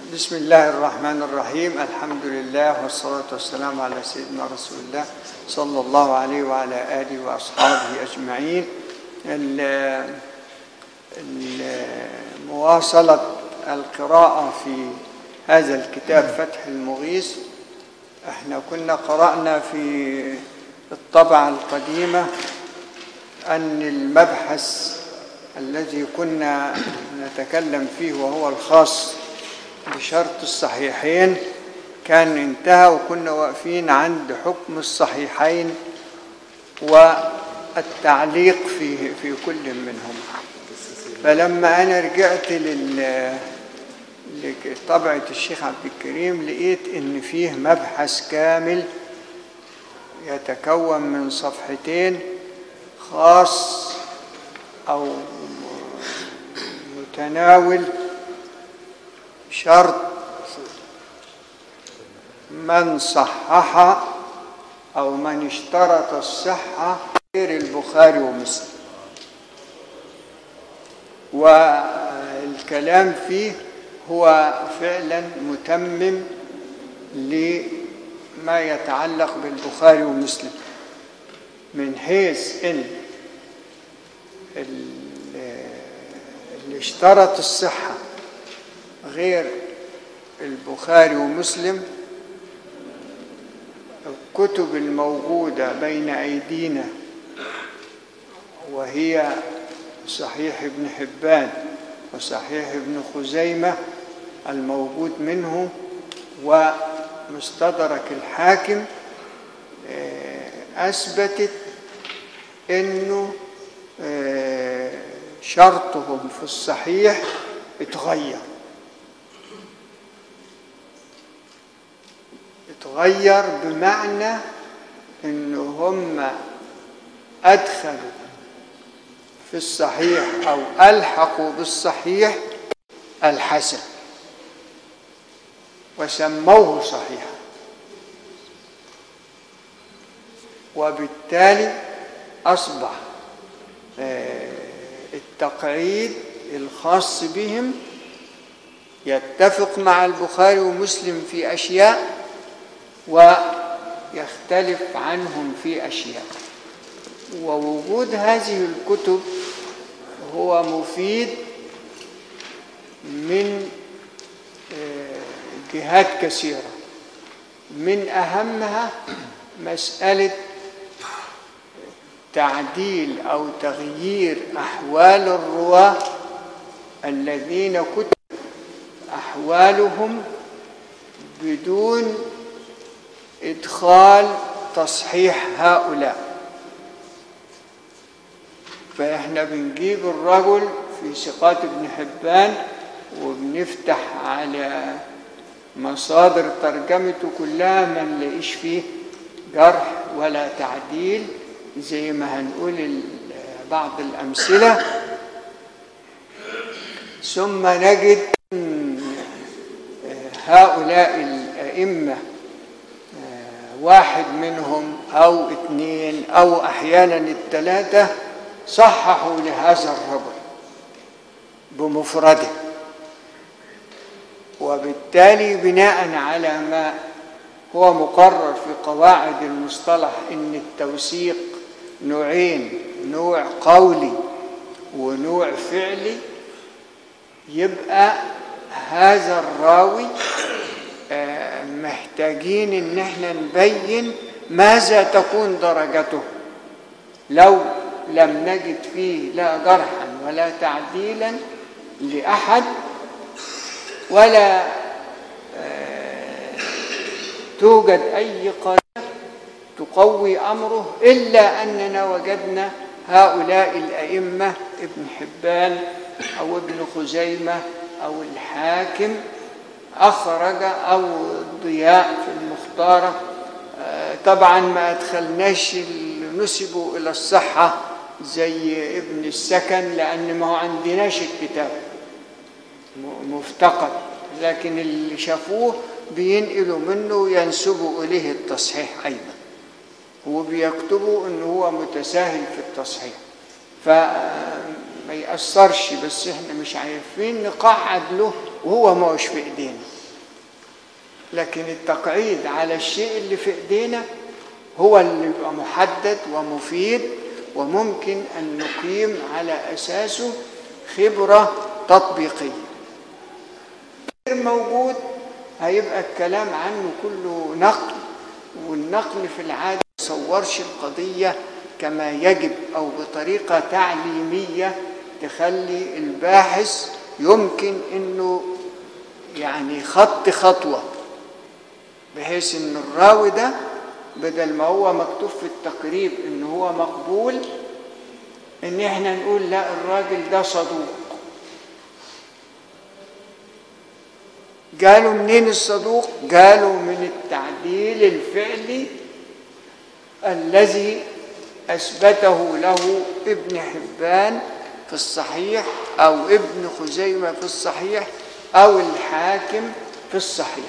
بسم الله الرحمن الرحيم الحمد لله والصلاة والسلام على سيدنا رسول الله صلى الله عليه وعلى آله وأصحابه أجمعين ال- ال- مواصلة القراءة في هذا الكتاب فتح المغيث احنا كنا قرأنا في الطبعة القديمة أن المبحث الذي كنا نتكلم فيه وهو الخاص بشرط الصحيحين كان انتهى وكنا واقفين عند حكم الصحيحين والتعليق في في كل منهم فلما انا رجعت لل لطبعة الشيخ عبد الكريم لقيت ان فيه مبحث كامل يتكون من صفحتين خاص او متناول شرط من صحح او من اشترط الصحه غير البخاري ومسلم والكلام فيه هو فعلا متمم لما يتعلق بالبخاري ومسلم من حيث ان اللي اشترط الصحه غير البخاري ومسلم الكتب الموجودة بين أيدينا وهي صحيح ابن حبان وصحيح ابن خزيمة الموجود منه ومستدرك الحاكم أثبتت أنه شرطهم في الصحيح اتغير اتغير بمعنى ان هم ادخلوا في الصحيح او الحقوا بالصحيح الحسن وسموه صحيحا وبالتالي اصبح التقعيد الخاص بهم يتفق مع البخاري ومسلم في اشياء ويختلف عنهم في اشياء ووجود هذه الكتب هو مفيد من جهات كثيره من اهمها مساله تعديل او تغيير احوال الرواه الذين كتب احوالهم بدون ادخال تصحيح هؤلاء فاحنا بنجيب الرجل في ثقات ابن حبان وبنفتح على مصادر ترجمته كلها ما نلاقيش فيه جرح ولا تعديل زي ما هنقول بعض الامثله ثم نجد هؤلاء الائمه واحد منهم او اثنين او احيانا الثلاثه صححوا لهذا الرجل بمفرده وبالتالي بناء على ما هو مقرر في قواعد المصطلح ان التوثيق نوعين نوع قولي ونوع فعلي يبقى هذا الراوي محتاجين ان احنا نبين ماذا تكون درجته لو لم نجد فيه لا جرحا ولا تعديلا لاحد ولا توجد اي قرينه تقوي امره الا اننا وجدنا هؤلاء الائمه ابن حبان او ابن خزيمه او الحاكم أخرج أو الضياء في المختارة طبعا ما أدخلناش اللي نسبوا إلى الصحة زي ابن السكن لأن ما هو عندناش الكتاب مفتقد لكن اللي شافوه بينقلوا منه وينسبوا إليه التصحيح أيضا وبيكتبوا إنه هو متساهل في التصحيح فما يأثرش بس احنا مش عارفين نقعد له وهو ما هوش في ايدينا لكن التقعيد على الشيء اللي في ايدينا هو اللي يبقى محدد ومفيد وممكن ان نقيم على اساسه خبره تطبيقيه غير موجود هيبقى الكلام عنه كله نقل والنقل في العاده ما يصورش القضيه كما يجب او بطريقه تعليميه تخلي الباحث يمكن انه يعني خط خطوه بحيث ان الراوي ده بدل ما هو مكتوب في التقريب ان هو مقبول ان احنا نقول لا الراجل ده صدوق قالوا منين الصدوق قالوا من التعديل الفعلي الذي اثبته له ابن حبان في الصحيح او ابن خزيمه في الصحيح او الحاكم في الصحيح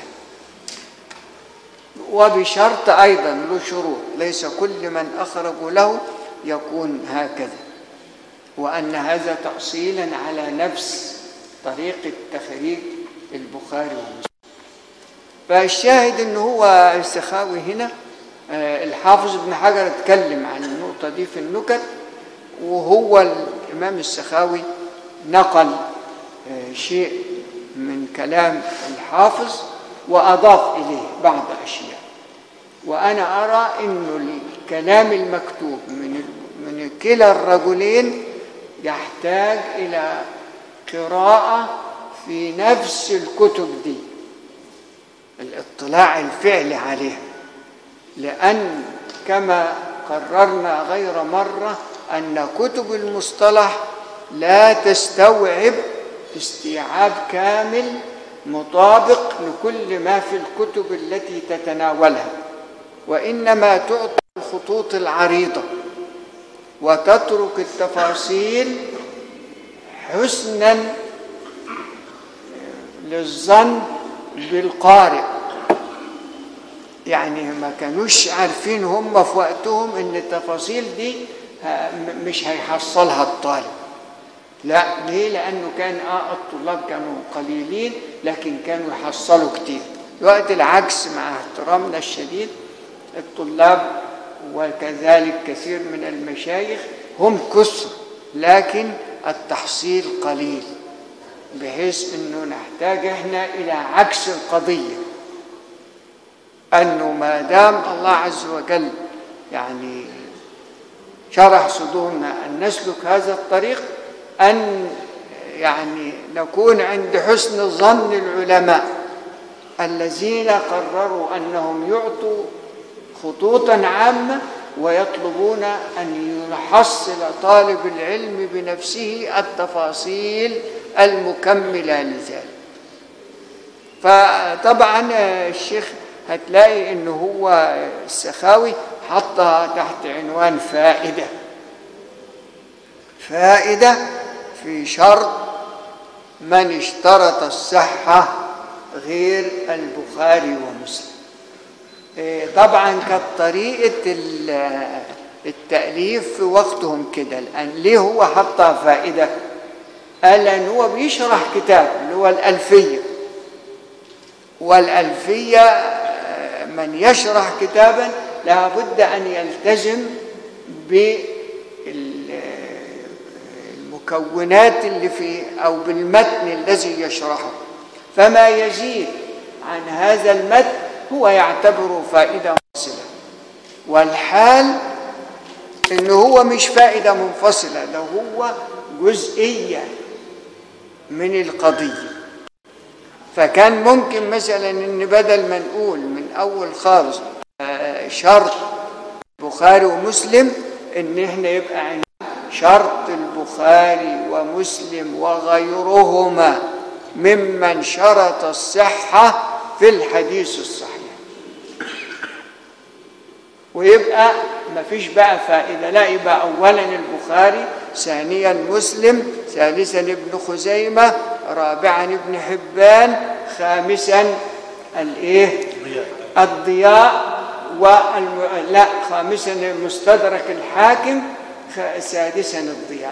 وبشرط ايضا له شروط ليس كل من اخرج له يكون هكذا وان هذا تاصيلا على نفس طريقه تخريج البخاري ومسلم فالشاهد ان هو السخاوي هنا آه، الحافظ ابن حجر اتكلم عن النقطه دي في النكت وهو الامام السخاوي نقل آه، شيء من كلام الحافظ واضاف اليه بعض اشياء وانا ارى انه الكلام المكتوب من من كلا الرجلين يحتاج الى قراءه في نفس الكتب دي الاطلاع الفعلي عليها لان كما قررنا غير مره ان كتب المصطلح لا تستوعب استيعاب كامل مطابق لكل ما في الكتب التي تتناولها وانما تعطي الخطوط العريضه وتترك التفاصيل حسنا للظن بالقارئ يعني ما كانوش عارفين هم في وقتهم ان التفاصيل دي ه- م- مش هيحصلها الطالب لا ليه لانه كان اه الطلاب كانوا قليلين لكن كانوا يحصلوا كتير وقت العكس مع احترامنا الشديد الطلاب وكذلك كثير من المشايخ هم كثر لكن التحصيل قليل بحيث انه نحتاج احنا الى عكس القضيه انه ما دام الله عز وجل يعني شرح صدورنا ان نسلك هذا الطريق ان يعني نكون عند حسن ظن العلماء الذين قرروا انهم يعطوا خطوطا عامه ويطلبون ان يحصل طالب العلم بنفسه التفاصيل المكمله لذلك فطبعا الشيخ هتلاقي ان هو السخاوي حطها تحت عنوان فائده فائده في شرط من اشترط الصحه غير البخاري ومسلم إيه، طبعا كانت طريقه ال- التاليف في وقتهم كده الان ليه هو حطها فائده قال لان هو بيشرح كتاب اللي هو الالفيه والألفية آه، من يشرح كتابا لابد أن يلتزم بالمكونات اللي في أو بالمتن الذي يشرحه فما يزيد عن هذا المتن هو يعتبره فائدة منفصلة والحال إنه هو مش فائدة منفصلة ده هو جزئية من القضيه فكان ممكن مثلا ان بدل ما نقول من اول خالص آه، شرط البخاري ومسلم ان احنا يبقى عندنا شرط البخاري ومسلم وغيرهما ممن شرط الصحه في الحديث الصحيح ويبقى ما فيش بقى فائدة لا يبقى أولا البخاري ثانيا مسلم ثالثا ابن خزيمة رابعا ابن حبان خامسا الايه الضياء والم... لا خامسا مستدرك الحاكم خ... سادسا الضياء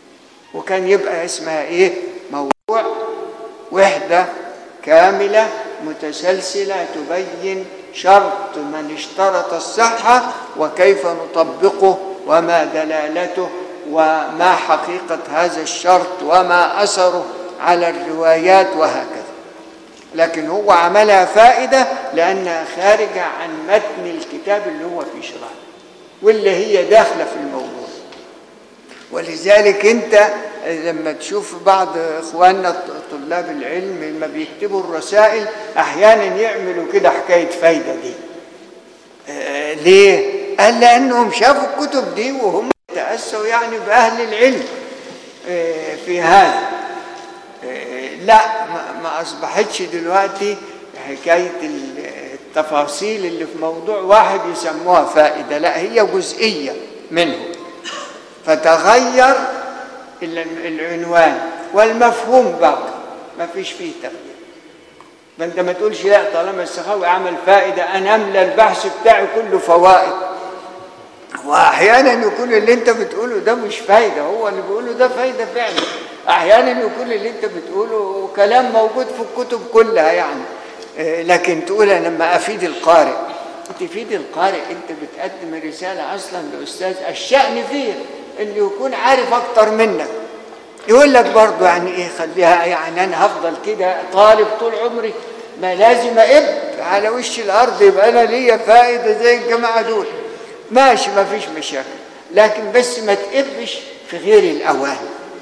وكان يبقى اسمها ايه موضوع وحدة كاملة متسلسلة تبين شرط من اشترط الصحة وكيف نطبقه وما دلالته وما حقيقة هذا الشرط وما أثره على الروايات وهكذا لكن هو عملها فائدة لأنها خارجة عن متن الكتاب اللي هو في شرح واللي هي داخلة في الموضوع ولذلك انت لما تشوف بعض اخواننا طلاب العلم لما بيكتبوا الرسائل احيانا يعملوا كده حكايه فايده دي آه ليه قال لانهم شافوا الكتب دي وهم تاسوا يعني باهل العلم آه في هذا آه لا ما, ما اصبحتش دلوقتي حكايه التفاصيل اللي في موضوع واحد يسموها فائده لا هي جزئيه منه فتغير العنوان والمفهوم باقي ما فيش فيه تغيير فانت ما تقولش لا طالما السخاوي عمل فائده انا املى البحث بتاعي كله فوائد واحيانا يكون اللي انت بتقوله ده مش فايده هو اللي بيقوله ده فايده فعلا احيانا يكون اللي انت بتقوله كلام موجود في الكتب كلها يعني لكن تقول انا لما افيد القارئ تفيد القارئ انت بتقدم رساله اصلا لاستاذ الشان فيه انه يكون عارف اكتر منك يقول لك برضه يعني ايه خليها يعني انا هفضل كده طالب طول عمري ما لازم اب على وش الارض يبقى انا ليا فائده زي الجماعه دول ماشي ما فيش مشاكل لكن بس ما تقبش في غير الاوان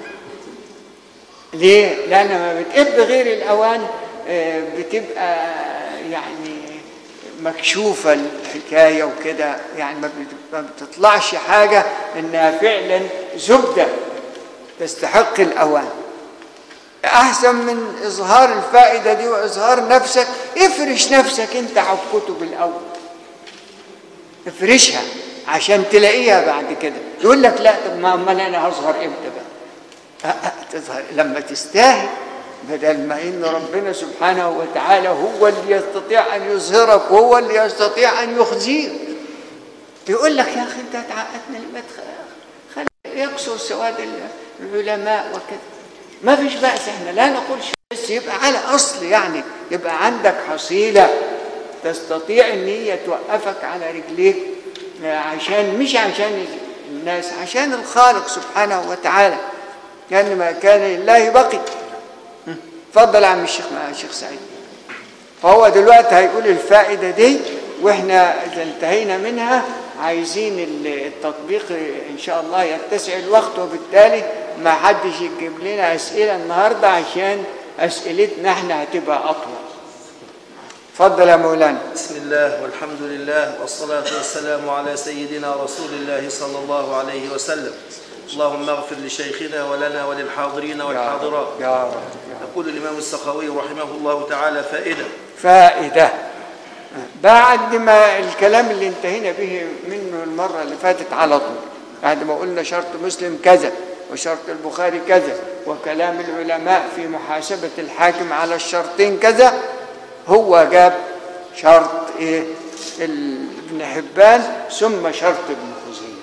ليه لان ما بتقب غير الاوان بتبقى يعني مكشوفة الحكاية وكده يعني ما بتطلعش حاجة إنها فعلا زبدة تستحق الأوان أحسن من إظهار الفائدة دي وإظهار نفسك افرش نفسك أنت على الكتب الأول افرشها عشان تلاقيها بعد كده يقول لك لا طب ما أمال أنا هظهر إمتى بقى تظهر لما تستاهل بدل ما ان ربنا سبحانه وتعالى هو اللي يستطيع ان يظهرك وهو اللي يستطيع ان يخزيك يقول لك يا اخي انت تعقدنا لما خلي يكسر سواد العلماء وكذا ما فيش بأس احنا لا نقول شيء بس يبقى على اصل يعني يبقى عندك حصيله تستطيع ان هي توقفك على رجليك عشان مش عشان الناس عشان الخالق سبحانه وتعالى لان ما كان لله بقي اتفضل يا عم الشيخ الشيخ سعيد فهو دلوقتي هيقول الفائدة دي واحنا اذا انتهينا منها عايزين التطبيق ان شاء الله يتسع الوقت وبالتالي ما حدش يجيب لنا اسئله النهارده عشان اسئلتنا احنا هتبقى اطول اتفضل يا مولانا بسم الله والحمد لله والصلاة والسلام على سيدنا رسول الله صلى الله عليه وسلم اللهم اغفر لشيخنا ولنا وللحاضرين والحاضرات يا رب يقول الإمام السخاوي رحمه الله تعالى فائدة فائدة بعد ما الكلام اللي انتهينا به منه المرة اللي فاتت على طول بعد ما قلنا شرط مسلم كذا وشرط البخاري كذا وكلام العلماء في محاسبة الحاكم على الشرطين كذا هو جاب شرط ايه ابن حبان ثم شرط ابن خزيمة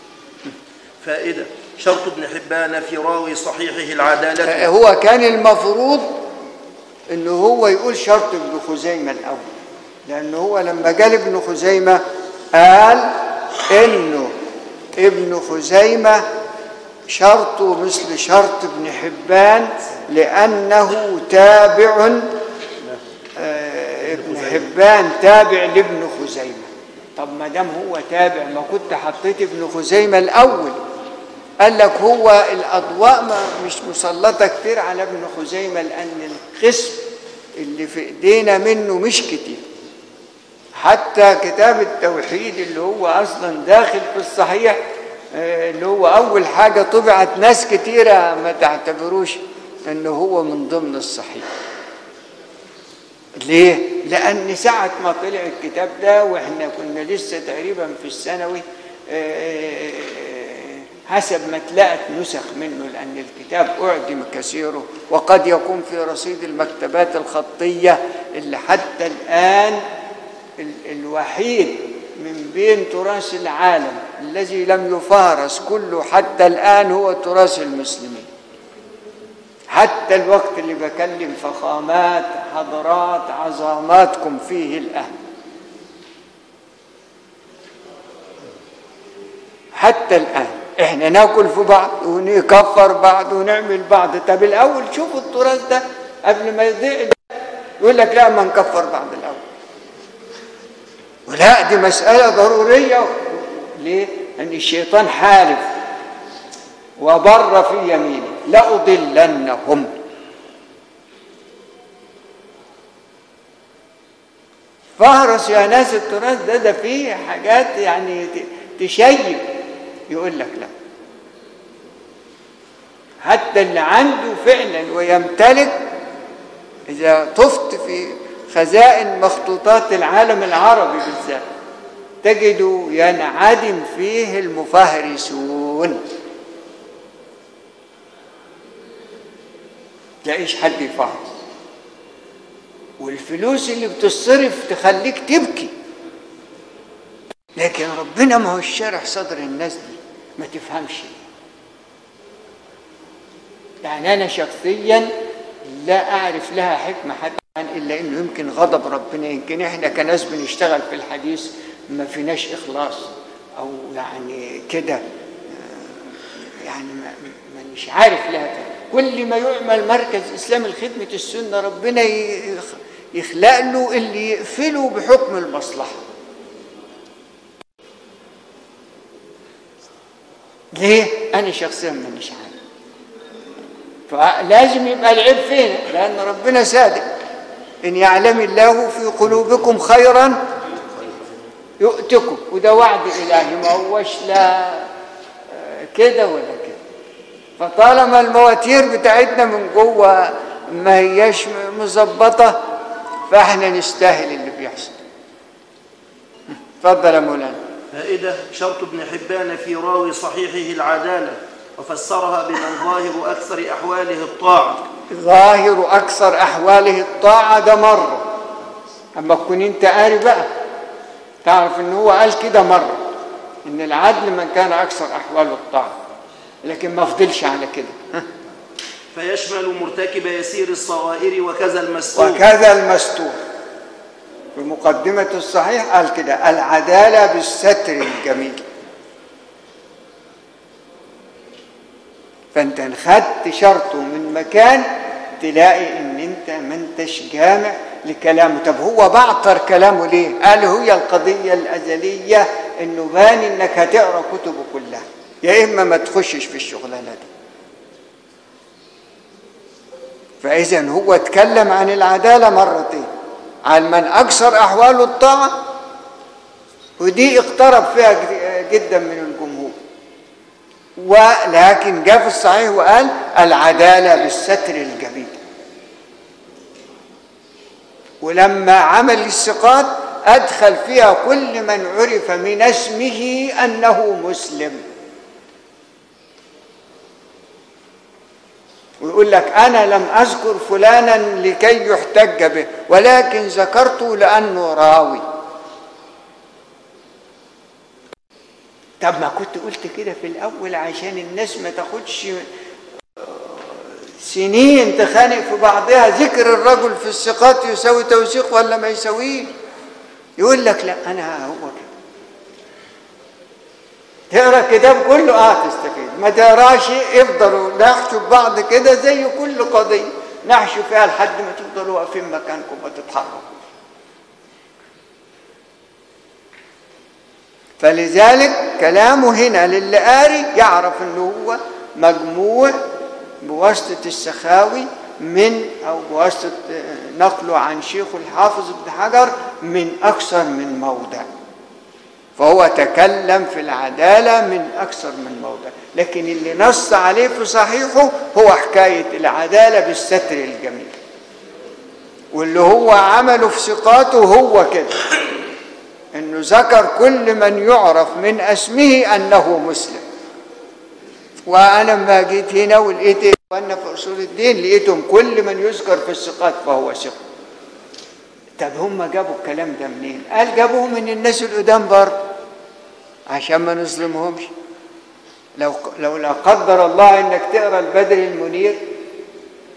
فائدة شرط ابن حبان في راوي صحيحه العدالة هو كان المفروض انه هو يقول شرط ابن خزيمة الاول لانه هو لما قال ابن خزيمة قال انه ابن خزيمة شرطه مثل شرط ابن حبان لأنه تابع آه ابن حبان تابع لابن خزيمة طب ما دام هو تابع ما كنت حطيت ابن خزيمة الأول قال لك هو الأضواء ما مش مسلطة كتير على ابن خزيمة لأن القسم اللي في إيدينا منه مش كتير حتى كتاب التوحيد اللي هو أصلا داخل في الصحيح اللي هو أول حاجة طبعت ناس كتيرة ما تعتبروش أنه هو من ضمن الصحيح ليه؟ لأن ساعة ما طلع الكتاب ده وإحنا كنا لسه تقريبا في الثانوي حسب ما اتلقت نسخ منه لأن الكتاب أعدم كثيره وقد يكون في رصيد المكتبات الخطية اللي حتى الآن الوحيد من بين تراث العالم الذي لم يفارس كله حتى الآن هو تراث المسلمين حتى الوقت اللي بكلم فخامات حضرات عظاماتكم فيه الأهل حتى الآن احنا ناكل في بعض ونكفر بعض ونعمل بعض طب الأول شوفوا التراث ده قبل ما يضيع ده. يقول لك لا ما نكفر بعض الأول ولا دي مسألة ضرورية ليه؟ أن الشيطان حالف وبر في يمينه لأضلنهم فهرس يا ناس التراث ده ده فيه حاجات يعني ت- تشيب يقول لك لا حتى اللي عنده فعلا ويمتلك إذا طفت في خزائن مخطوطات العالم العربي بالذات تجد ينعدم فيه المفهرسون تلاقيش حد يفحص والفلوس اللي بتصرف تخليك تبكي لكن ربنا ما هو الشارح صدر الناس دي ما تفهمش يعني انا شخصيا لا اعرف لها حكمه حتى الا انه يمكن غضب ربنا يمكن احنا كناس بنشتغل في الحديث ما فيناش اخلاص او يعني كده آه، يعني ما ما- مش عارف لها كده. كل ما يعمل مركز اسلامي لخدمه السنه ربنا يخ- يخلق له اللي يقفله بحكم المصلحه ليه انا شخصيا مانيش عارف فلازم يبقى العيب فينا لان ربنا صادق ان يعلم الله في قلوبكم خيرا يؤتكم وده وعد الهي ما هوش لا آه، كده ولا كده فطالما المواتير بتاعتنا من جوه ما هياش مظبطه فاحنا نستاهل اللي بيحصل اتفضل يا مولانا فائدة شرط ابن حبان في راوي صحيحه العدالة وفسرها بمن ظاهر أكثر أحواله الطاعة ظاهر أكثر أحواله الطاعة ده مرة أما تكون أنت قاري بقى تعرف إن هو قال كده مرة إن العدل من كان أكثر أحواله الطاعة لكن ما فضلش على كده فيشمل مرتكب يسير الصغائر وكذا المستور وكذا المستور في مقدمة الصحيح قال كده العدالة بالستر الجميل فانت انخدت شرطه من مكان تلاقي ان انت ما انتش جامع لكلامه طب هو بعطر كلامه ليه قال هي القضية الأزلية انه بان انك هتقرا كتبه كلها يا اما ما تخشش في الشغلانة دي فإذا هو اتكلم عن العدالة مرتين عن من أكثر أحواله الطاعة ودي اقترب فيها جد- جدا من الجمهور ولكن جاء في الصحيح وقال العدالة بالستر الجميل ولما عمل الثقات أدخل فيها كل من عرف من اسمه أنه مسلم ويقول لك أنا لم أذكر فلانا لكي يحتج به ولكن ذكرته لأنه راوي طب ما كنت قلت كده في الأول عشان الناس ما تاخدش سنين تخانق في بعضها ذكر الرجل في الثقات يساوي توثيق ولا ما يساويه يقول لك لا أنا هو كده تقرا الكتاب كله اه تستفيد ما تقراش افضلوا نحشوا في بعض كده زي كل قضيه نحشوا فيها لحد ما تفضلوا واقفين مكانكم ما تتحركوا فلذلك كلامه هنا للي قاري يعرف انه هو مجموع بواسطه السخاوي من او بواسطه آه، نقله عن شيخ الحافظ ابن حجر من اكثر من موضع فهو تكلم في العدالة من أكثر من موضع لكن اللي نص عليه في صحيحه هو حكاية العدالة بالستر الجميل واللي هو عمله في ثقاته هو كده انه ذكر كل من يعرف من اسمه انه مسلم وانا لما جيت هنا ولقيت وانا في اصول الدين لقيتهم كل من يذكر في الثقات فهو ثقه طب هم جابوا الكلام ده منين؟ قال جابوه من الناس القدام برضه عشان ما نظلمهمش لو لو لا قدر الله انك تقرا البدر المنير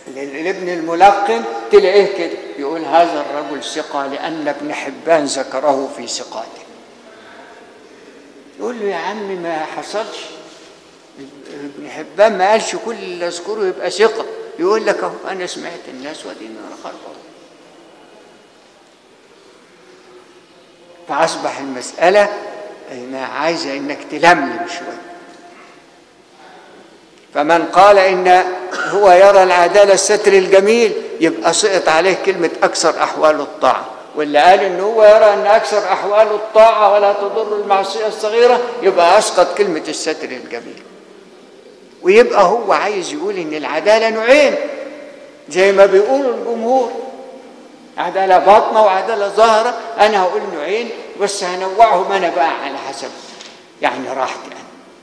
لابن الملقن تلاقيه كده يقول هذا الرجل ثقة لأن ابن حبان ذكره في ثقاته يقول له يا عم ما حصلش ابن حبان ما قالش كل اللي اذكره يبقى ثقة يقول لك اهو انا سمعت الناس واديني انا خربان فاصبح المسألة انها عايزة انك تلملم شوية فمن قال ان هو يرى العدالة الستر الجميل يبقى سقط عليه كلمة اكثر احوال الطاعة واللي قال ان هو يرى ان اكثر احوال الطاعة ولا تضر المعصية الصغيرة يبقى اسقط كلمة الستر الجميل ويبقى هو عايز يقول ان العدالة نوعين زي ما بيقولوا الجمهور عدالة باطنة وعدالة ظاهرة أنا هقول نوعين بس هنوعهم أنا بقى على حسب يعني راحتي أنا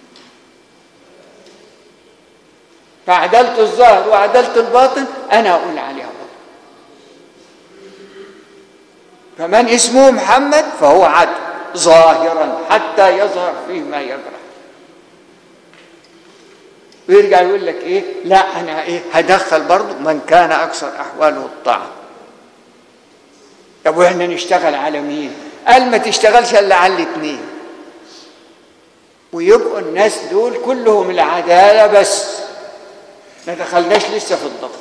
فعدالة الظاهر وعدالة الباطن أنا أقول عليها باطن فمن اسمه محمد فهو عدل ظاهرا حتى يظهر فيه ما يجرح ويرجع يقول لك ايه لا انا ايه هدخل برضه من كان اكثر احواله الطاعه طب واحنا نشتغل على مين قال ما تشتغلش الا على الاثنين ويبقوا الناس دول كلهم العداله بس ما دخلناش لسه في الضبط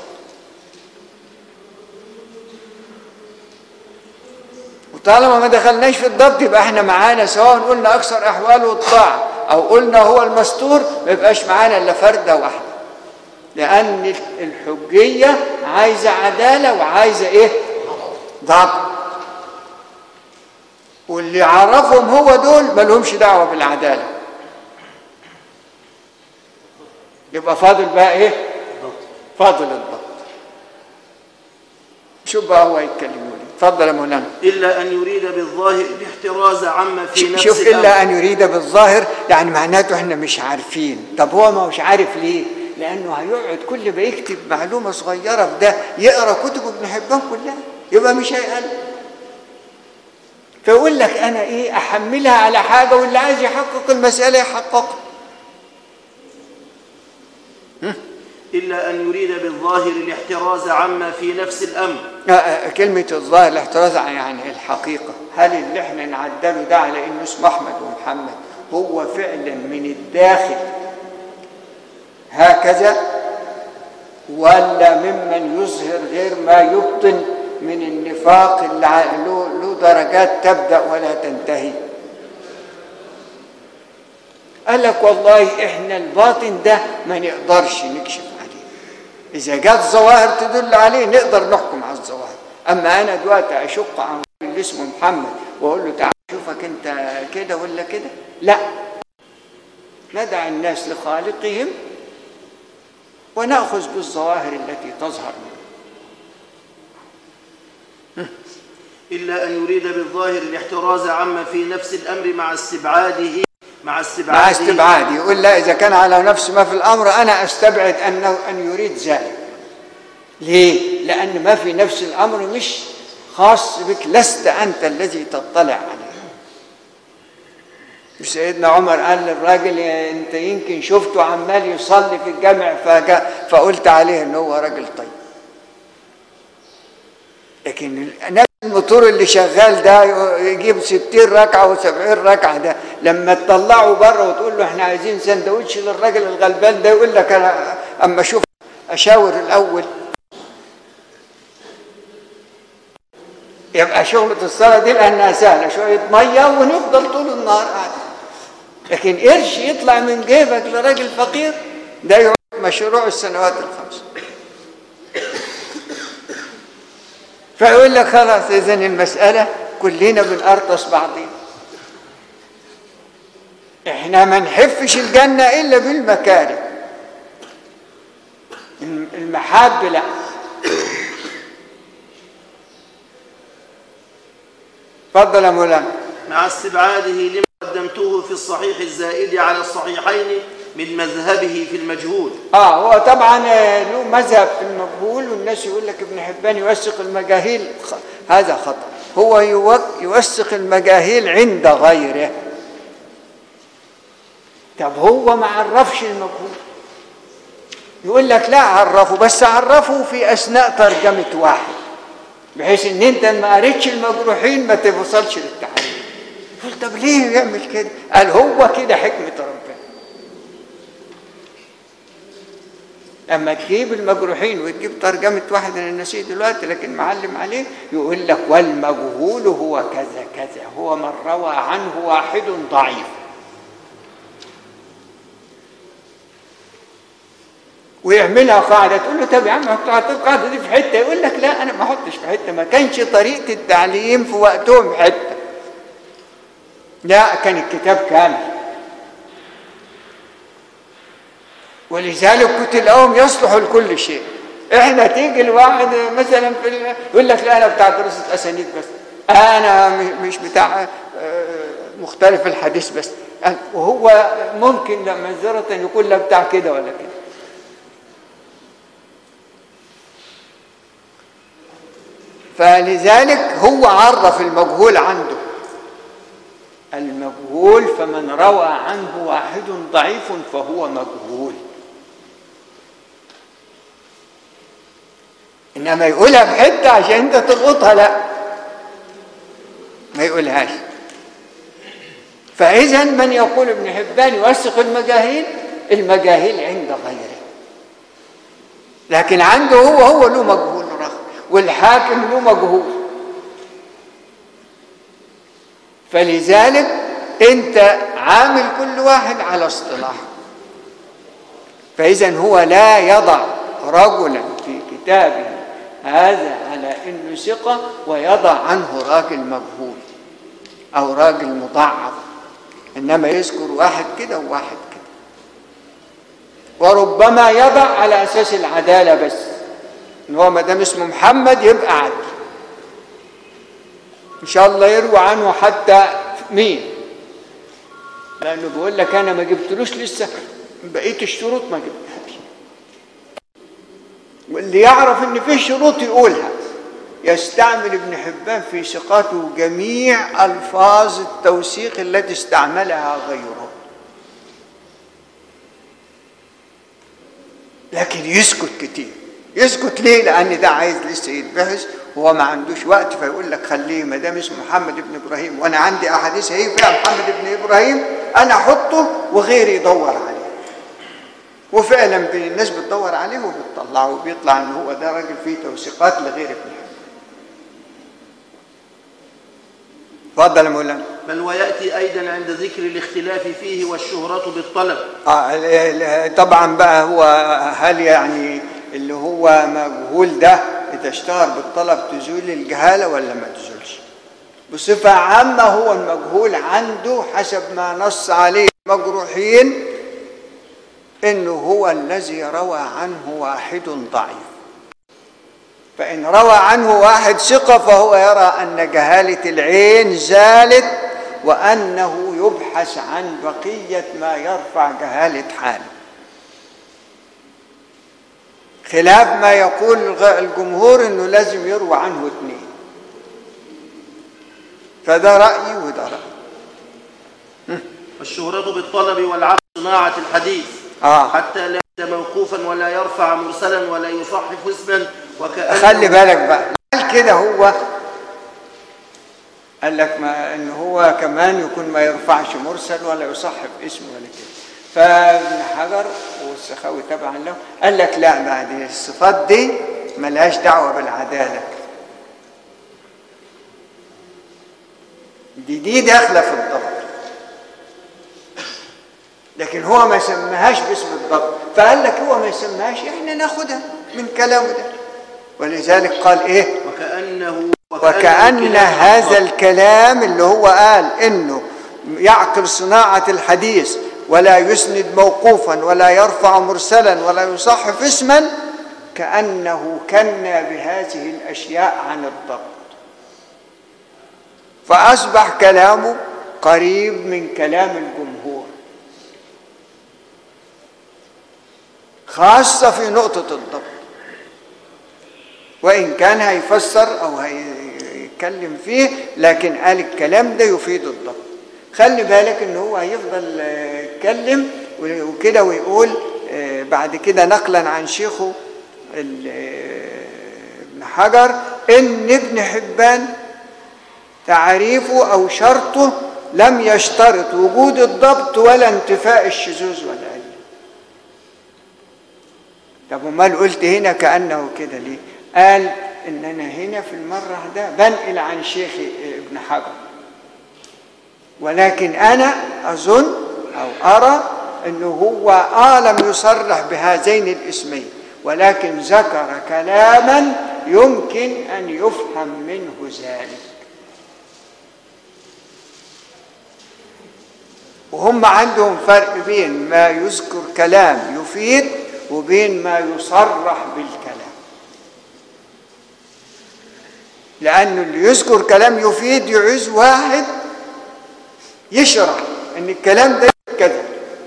وطالما ما دخلناش في الضبط يبقى احنا معانا سواء قلنا اكثر احواله الطاعه او قلنا هو المستور ما يبقاش معانا الا فرده واحده لان الحجيه عايزه عداله وعايزه ايه ضبط واللي عرفهم هو دول ما لهمش دعوه بالعداله يبقى فاضل بقى ايه فاضل الضبط شوف بقى هو يتكلم يقول اتفضل يا مولانا إلا أن يريد بالظاهر الاحتراز عما في نفس شوف الأمر. الا ان يريد بالظاهر يعني معناته احنا مش عارفين طب هو ما مش عارف ليه لانه هيقعد كل ما يكتب معلومه صغيره في ده يقرا كتب ابن حبان كلها يبقى مش هيقل فيقول لك انا ايه احملها على حاجه واللي عايز يحقق المساله يحققها إلا أن يريد بالظاهر الاحتراز عما في نفس الأمر آه، آه، كلمة الظاهر الاحتراز عن يعني الحقيقة هل اللي احنا نعدله ده على انه اسمه احمد ومحمد هو فعلا من الداخل هكذا ولا ممن يظهر غير ما يبطن من النفاق اللي ع- له له درجات تبدأ ولا تنتهي قال لك والله احنا الباطن ده ما نقدرش نكشف عليه اذا جت ظواهر تدل عليه نقدر نحكم على الظواهر اما انا دلوقتي اشق عن اللي اسمه محمد واقول له تعال شوفك انت كده ولا كده لا ندع الناس لخالقهم وناخذ بالظواهر التي تظهر منه إلا أن يريد بالظاهر الاحتراز عما في نفس الأمر مع استبعاده مع استبعاده مع استبعاد يقول لا اذا كان على نفس ما في الامر انا استبعد انه ان يريد ذلك ليه لان ما في نفس الامر مش خاص بك لست انت الذي تطلع عليه مش سيدنا عمر قال للراجل يا انت يمكن شفته عمال يصلي في الجامع فجاء فقلت عليه ان هو راجل طيب لكن نفس الموتور اللي شغال ده يجيب 60 ركعه و70 ركعه ده لما تطلعه بره وتقول له احنا عايزين سندوتش للراجل الغلبان ده يقول لك انا اما اشوف اشاور الاول يبقى شغلة الصلاة دي لأنها سهلة شوية مية ونفضل طول النهار قاعد لكن قرش يطلع من جيبك لراجل فقير ده يعد مشروع السنوات الخمس فيقول لك خلاص إذا المسألة كلنا بنقرطس بعضين احنا ما نحفش الجنة إلا بالمكارم المحاب لا تفضل يا مولانا مع استبعاده لما قدمته في الصحيح الزائد على الصحيحين من مذهبه في المجهول اه هو طبعا آه، له مذهب في المقبول والناس يقول لك ابن حبان يوثق المجاهيل خ- هذا خطا هو يوك- يوثق المجاهيل عند غيره طب هو ما عرفش المقبول يقول لك لا عرفه بس عرفه في اثناء ترجمه واحد بحيث ان انت ما قريتش المجروحين ما توصلش للتحريم يقول طب ليه يعمل كده قال هو كده حكمه ربنا اما تجيب المجروحين وتجيب ترجمه واحد انا نسيت دلوقتي لكن معلم عليه يقول لك والمجهول هو كذا كذا هو من روى عنه واحد ضعيف ويعملها قاعده تقول له طب يا عم حط القاعده دي في حته يقول لك لا انا ما احطش في حته ما كانش طريقه التعليم في وقتهم حته لا كان الكتاب كامل ولذلك كنت الأوم يصلح لكل شيء احنا تيجي الواحد مثلا في ال... يقول لك لا انا بتاع دراسه اسانيد بس انا مش بتاع مختلف الحديث بس وهو ممكن معذرة يقول لا بتاع كده ولا كده فلذلك هو عرف المجهول عنده المجهول فمن روى عنه واحد ضعيف فهو مجهول انما يقولها في حته عشان انت تلقطها لا ما يقولهاش فاذا من يقول ابن حبان يوثق المجاهيل المجاهيل عند غيره لكن عنده هو هو له مجهول رغم والحاكم له مجهول فلذلك انت عامل كل واحد على اصطلاح فاذا هو لا يضع رجلا في كتابه هذا على انه ثقه ويضع عنه راجل مجهول او راجل مضعف انما يذكر واحد كده وواحد كده وربما يضع على اساس العداله بس ان هو ما دام اسمه محمد يبقى عدل ان شاء الله يروى عنه حتى مين لانه بيقول لك انا ما جبتلوش لسه بقيه الشروط ما جبتهاش واللي يعرف ان في شروط يقولها يستعمل ابن حبان في ثقاته جميع الفاظ التوثيق التي استعملها غيره لكن يسكت كتير يسكت ليه لان ده عايز لسه يتبحث وهو ما عندوش وقت فيقول لك خليه ما دام اسمه محمد بن ابراهيم وانا عندي احاديث هي فيها محمد بن ابراهيم انا احطه وغيري يدور عليه وفعلا الناس بتدور عليه وبتطلعه وبيطلع ان هو ده راجل فيه توثيقات لغير ابن حبان اتفضل يا مولانا بل ويأتي أيضا عند ذكر الاختلاف فيه والشهرة بالطلب آه طبعا بقى هو هل يعني اللي هو مجهول ده إذا اشتهر بالطلب تزول الجهالة ولا ما تزولش بصفة عامة هو المجهول عنده حسب ما نص عليه المجروحين إنه هو الذي روى عنه واحد ضعيف فإن روى عنه واحد ثقة فهو يرى أن جهالة العين زالت وأنه يبحث عن بقية ما يرفع جهالة حاله خلاف ما يقول الجمهور انه لازم يروى عنه اثنين فده رايي وده رايي والشهرة بالطلب والعقل صناعة الحديث آه. حتى لا يبدأ موقوفا ولا يرفع مرسلا ولا يصحف اسما وكأنه خلي بالك بقى قال كده هو قال لك ما ان هو كمان يكون ما يرفعش مرسل ولا يصحف اسمه ولا كده فابن حجر والسخاوي تبعا له قال لك لا بعد الصفات دي ملهاش دعوه بالعداله دي دي داخله في الضبط لكن هو ما سماهاش باسم الضبط فقال لك هو ما يسماهاش احنا ناخدها من كلامه ده ولذلك قال ايه وكأنه وكأن كلاهما هذا الكلام اللي هو قال انه يعقل صناعة الحديث ولا يسند موقوفا ولا يرفع مرسلا ولا يصحف اسما كأنه كنا بهذه الأشياء عن الضبط فأصبح كلامه قريب من كلام الجمهور خاصة في نقطة الضبط وإن كان هيفسر أو هيتكلم فيه لكن قال الكلام ده يفيد الضبط خلي بالك إن هو هيفضل يتكلم وكده ويقول آه، بعد كده نقلا عن شيخه ال- آه، ابن حجر ان ابن حبان تعريفه او شرطه لم يشترط وجود الضبط ولا انتفاء الشذوذ ولا علم طب امال قلت هنا كانه كده ليه قال ان انا هنا في المره ده بنقل عن شيخي ابن حجر ولكن انا اظن او ارى انه هو اه لم يصرح بهذين الاسمين ولكن ذكر كلاما يمكن ان يفهم منه ذلك وهم عندهم فرق بين ما يذكر كلام يفيد وبين ما يصرح بالكلام لأنه اللي يذكر كلام يفيد يعوز واحد يشرح ان الكلام ده كذا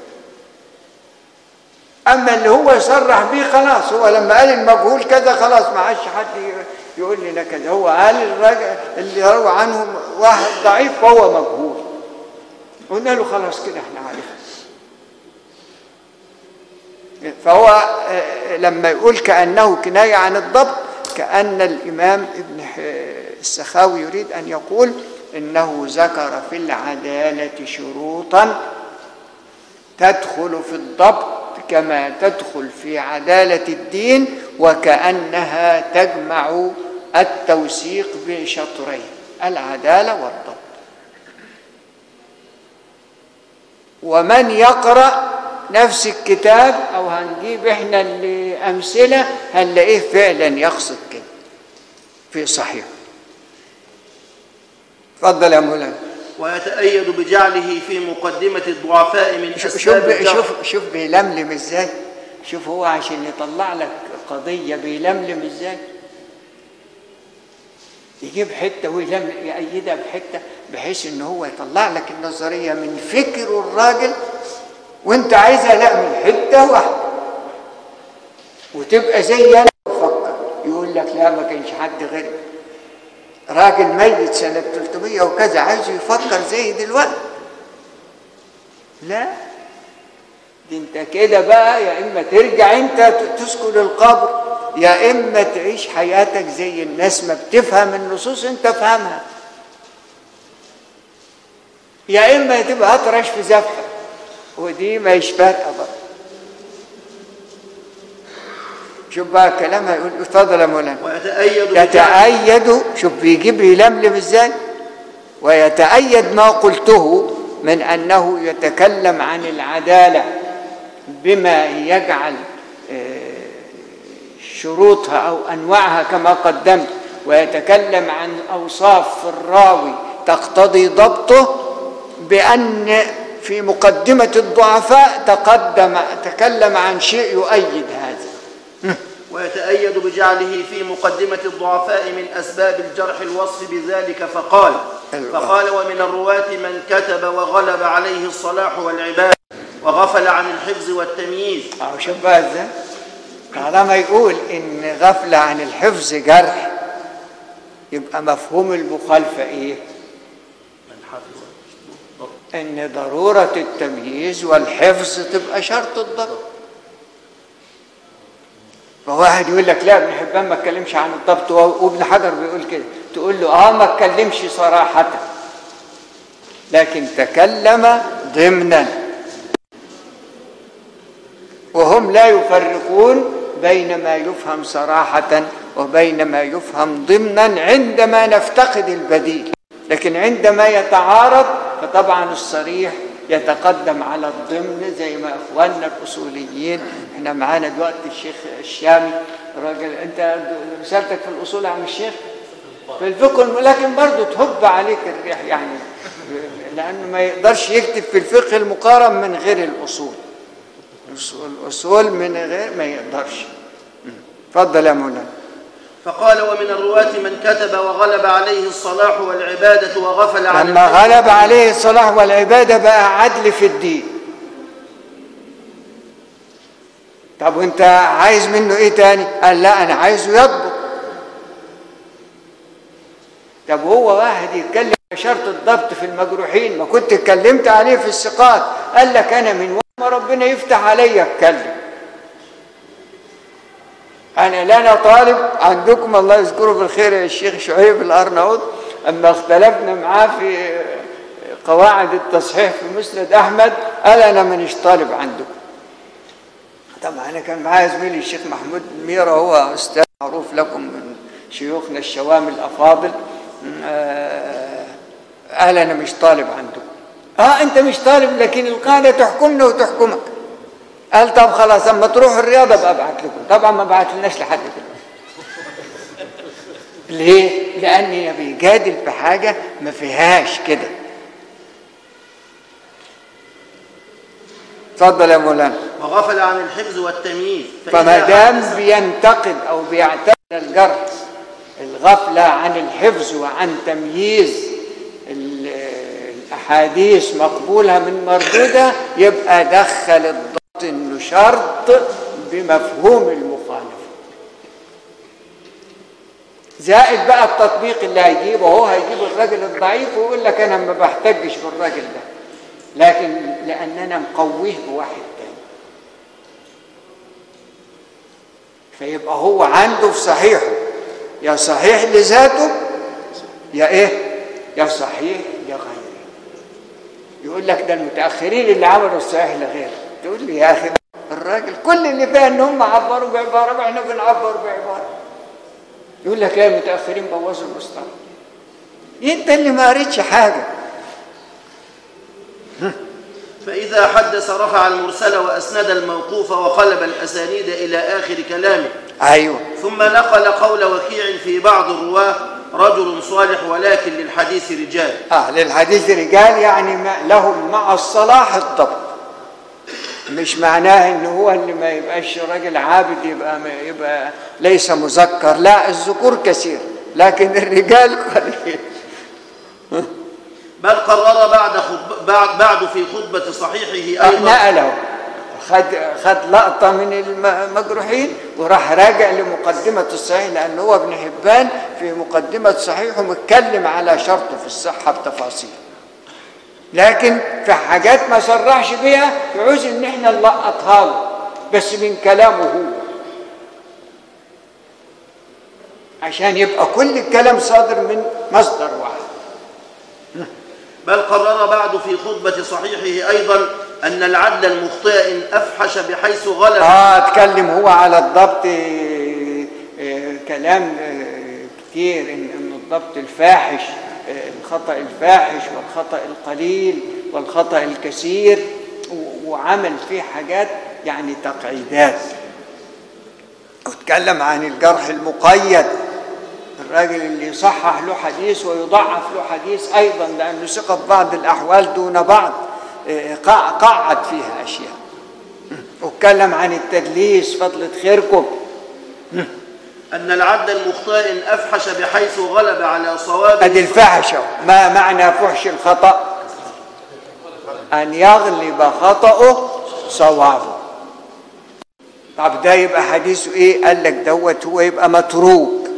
اما اللي هو يصرح بيه خلاص هو لما قال المجهول كذا خلاص ما عادش حد يقول لنا كذا هو قال الراجل اللي روى عنه واحد ضعيف فهو مجهول قلنا له خلاص كده احنا عارفين فهو آه، لما يقول كأنه كناية عن الضبط كأن الإمام ابن ح- السخاوي يريد أن يقول إنه ذكر في العدالة شروطا تدخل في الضبط كما تدخل في عدالة الدين وكأنها تجمع التوثيق بشطرين العدالة والضبط ومن يقرأ نفس الكتاب أو هنجيب إحنا الأمثلة هنلاقيه فعلا يقصد كده في صحيح تفضل يا مولانا ويتأيد بجعله في مقدمة الضعفاء من شوف أسباب شوف الجرح شوف شوف بيلملم ازاي شوف هو عشان يطلع لك قضية بيلملم ازاي يجيب حتة ويلم يأيدها بحتة بحيث ان هو يطلع لك النظرية من فكر الراجل وانت عايزها لا من حتة واحدة وتبقى زي انا بفكر يقول لك لا ما كانش حد غيري راجل ميت سنة 300 وكذا عايز يفكر زي دلوقتي لا دي انت كده بقى يا اما ترجع انت تسكن القبر يا اما تعيش حياتك زي الناس ما بتفهم النصوص انت فهمها يا اما تبقى اطرش في زفه ودي ما فارقه برضه شوف بقى كلامها يقول اتفضل يا مولانا ويتأيد بجعله يتأيد شوف بيجيب يلملم ازاي ويتأيد ما قلته من أنه يتكلم عن العدالة بما يجعل آه، شروطها أو أنواعها كما قدمت ويتكلم عن أوصاف في الراوي تقتضي ضبطه بأن في مقدمة الضعفاء تقدم تكلم عن شيء يؤيد هذا ويتأيد بجعله في مقدمة الضعفاء من أسباب الجرح الوصف بذلك فقال أيوة. فقال ومن الرواة من كتب وغلب عليه الصلاح والعباد وغفل عن الحفظ والتمييز أو شوف بقى ازاي طالما يقول ان غفلة عن الحفظ جرح يبقى مفهوم المخالفة ايه من حفظ ان ضرورة التمييز والحفظ تبقى شرط الضبط فواحد يقول لك لا ابن حبان ما اتكلمش عن الضبط وابن حجر بيقول كده تقول له اه ما اتكلمش صراحة لكن تكلم ضمنا وهم لا يفرقون بين ما يفهم صراحة وبين ما يفهم ضمنا عندما نفتقد البديل لكن عندما يتعارض فطبعا الصريح يتقدم على الضمن زي ما اخواننا الاصوليين احنا معانا دلوقتي الشيخ الشامي راجل انت رسالتك في الاصول يا عم الشيخ في الفقه لكن برضه تهب عليك الريح يعني لانه ما يقدرش يكتب في الفقه المقارن من غير الاصول الاصول من غير ما يقدرش اتفضل يا مولانا فقال ومن الرواة من كتب وغلب عليه الصلاح والعبادة وغفل عن لما الحفظ غلب عليه الصلاح والعبادة بقى عدل في الدين طب وانت عايز منه ايه تاني قال لا انا عايزه يضبط طب هو واحد يتكلم شرط الضبط في المجروحين ما كنت اتكلمت عليه في الثقات قال لك انا من وقت ما ربنا يفتح عليا اتكلم أنا لنا طالب عندكم الله يذكره بالخير يا الشيخ شعيب الأرناؤوط أما اختلفنا معاه في قواعد التصحيح في مسند أحمد قال أنا مانيش طالب عندكم طبعا أنا كان معايا زميلي الشيخ محمود ميرا هو أستاذ معروف لكم من شيوخنا الشوام الأفاضل آه، قال أنا مش طالب عندكم اه انت مش طالب لكن القاعده تحكمنا وتحكمك قال طب خلاص اما تروح الرياضه ابقى ابعت لكم طبعا ما بعتلناش لحد كده ليه لاني بيجادل في حاجه ما فيهاش كده اتفضل يا مولانا وغفل عن الحفظ والتمييز فإذا فما دام حدث- بينتقد او بيعتبر الجرح الغفله عن الحفظ وعن تمييز ال- الاحاديث مقبولها من مردوده يبقى دخل الضبط انه شرط بمفهوم المخالفه زائد بقى التطبيق اللي هيجيبه هو هيجيب الراجل الضعيف ويقول لك انا ما بحتجش بالراجل ده لكن لاننا مقويه بواحد تاني فيبقى هو عنده في صحيحه يا صحيح لذاته يا ايه يا صحيح لغيره يقول لك ده المتاخرين اللي عملوا الصحيح لغيره تقول لي يا اخي الراجل كل اللي فيها ان هم عبروا بعباره واحنا بنعبر بعباره يقول لك لا المتاخرين بوظوا المصطلح انت اللي ما قريتش حاجه فإذا حدث رفع المرسل وأسند الموقوف وقلب الأسانيد إلى آخر كلامه ايوه ثم نقل قول وكيع في بعض الرواه رجل صالح ولكن للحديث رجال اه للحديث رجال يعني ما لهم مع الصلاح الضبط مش معناه ان هو اللي ما يبقاش راجل عابد يبقى ما يبقى ليس مذكر لا الذكور كثير لكن الرجال قليل بل قرر بعد خطب بعد, بعد في خطبة صحيحه أيضا نقله خد خد لقطه من المجروحين وراح راجع لمقدمه الصحيح لان هو ابن حبان في مقدمه صحيحه متكلم على شرطه في الصحه بتفاصيل لكن في حاجات ما صرحش بيها يعوز ان احنا نلقطها له بس من كلامه هو عشان يبقى كل الكلام صادر من مصدر واحد بل قرر بعد في خطبة صحيحه أيضا أن العدل المخطئ إن أفحش بحيث غلب اه اتكلم هو على الضبط آه، آه، كلام آه، كتير ان ان الضبط الفاحش آه، الخطا الفاحش والخطا القليل والخطا الكثير و- وعمل فيه حاجات يعني تقعيدات واتكلم عن الجرح المقيد الراجل اللي يصحح له حديث ويضعف له حديث ايضا لانه ثقه في بعض الاحوال دون بعض آه، قع- قعد فيها اشياء واتكلم عن التدليس فضلة خيركم أن العدل المخطئ إن أفحش بحيث غلب على صواب ادي الفحش أهو. ما معنى فحش الخطأ ان يغلب خطأه صوابه طب ده يبقى حديثه ايه قال لك دوت هو يبقى متروك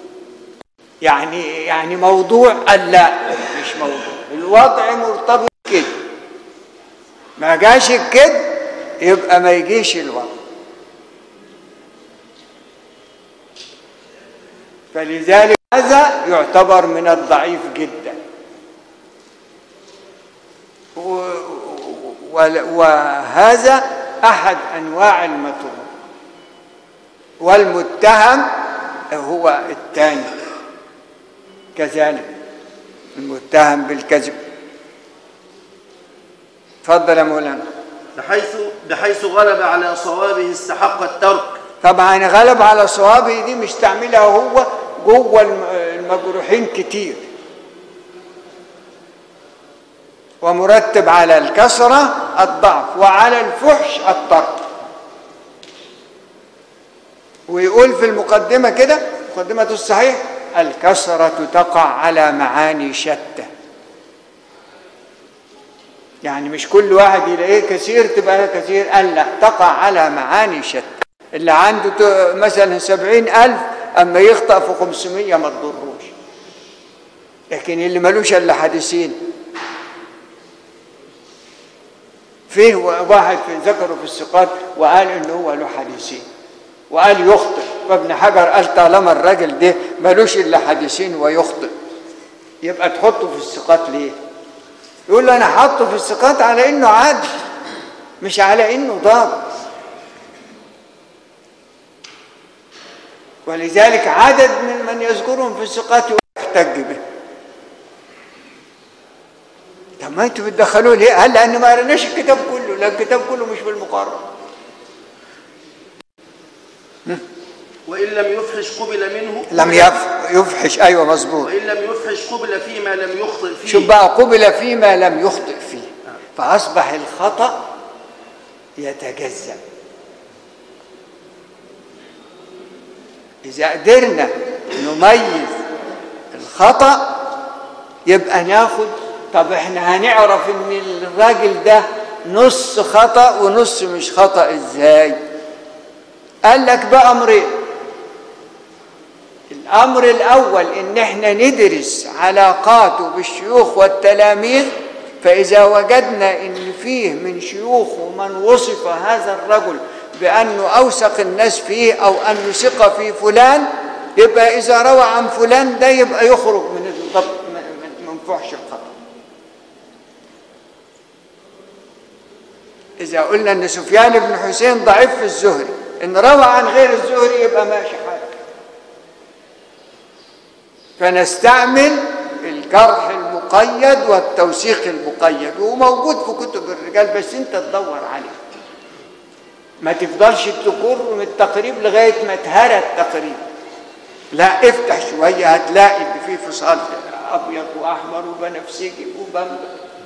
يعني يعني موضوع قال لا مش موضوع الوضع مرتبط كده ما جاش الكده يبقى ما يجيش الوضع فلذلك هذا يعتبر من الضعيف جدا و- و- وهذا احد انواع المتروك والمتهم هو الثاني كذلك المتهم بالكذب تفضل يا مولانا بحيث بحيث غلب على صوابه استحق الترك طبعا غلب على صوابه دي مش تعملها هو جوه الم- المجروحين كتير ومرتب على الكسرة الضعف وعلى الفحش الترك ويقول في المقدمة كده مقدمة الصحيح الكسرة تقع على معاني شتى يعني مش كل واحد يلاقيه كثير تبقى كثير قال لا تقع على معاني شتى اللي عنده ت- مثلا سبعين ألف أما يخطأ في خمسمية ما تضروش لكن اللي ملوش إلا حديثين فيه واحد في ذكره في الثقات وقال إن هو له حديثين وقال يخطئ فابن حجر قال طالما الراجل ده ملوش الا حديثين ويخطئ يبقى تحطه في الثقات ليه يقول له انا حاطه في الثقات على انه عدل مش على انه ضابط ولذلك عدد من من يذكرهم في الثقات يحتج به طب ما انتوا بتدخلوه ليه؟ قال لان ما قريناش الكتاب كله، لا الكتاب كله مش بالمقارنه. وإن لم يفحش قبل منه لم يف- يفحش ايوه مظبوط. وإن لم يفحش قبل فيما لم يخطئ فيه شوف بقى قبل فيما لم يخطئ فيه فاصبح الخطا يتجزا. اذا قدرنا نميز الخطا يبقى ناخد طب احنا هنعرف ان الراجل ده نص خطا ونص مش خطا ازاي قال لك بقى امرين الامر الاول ان احنا ندرس علاقاته بالشيوخ والتلاميذ فاذا وجدنا ان فيه من شيوخه من وصف هذا الرجل بانه اوثق الناس فيه او انه ثقه في فلان يبقى اذا روى عن فلان ده يبقى يخرج من الضبط من- من من فحش الخطا إذا قلنا إن سفيان بن حسين ضعيف في الزهري إن روى عن غير الزهري يبقى ماشي حالك فنستعمل الجرح المقيد والتوثيق المقيد وموجود في كتب الرجال بس أنت تدور عليه ما تفضلش تكر من التقريب لغاية ما تهرى التقريب لا افتح شوية هتلاقي إن في فصال أبيض وأحمر وبنفسجي وبنبق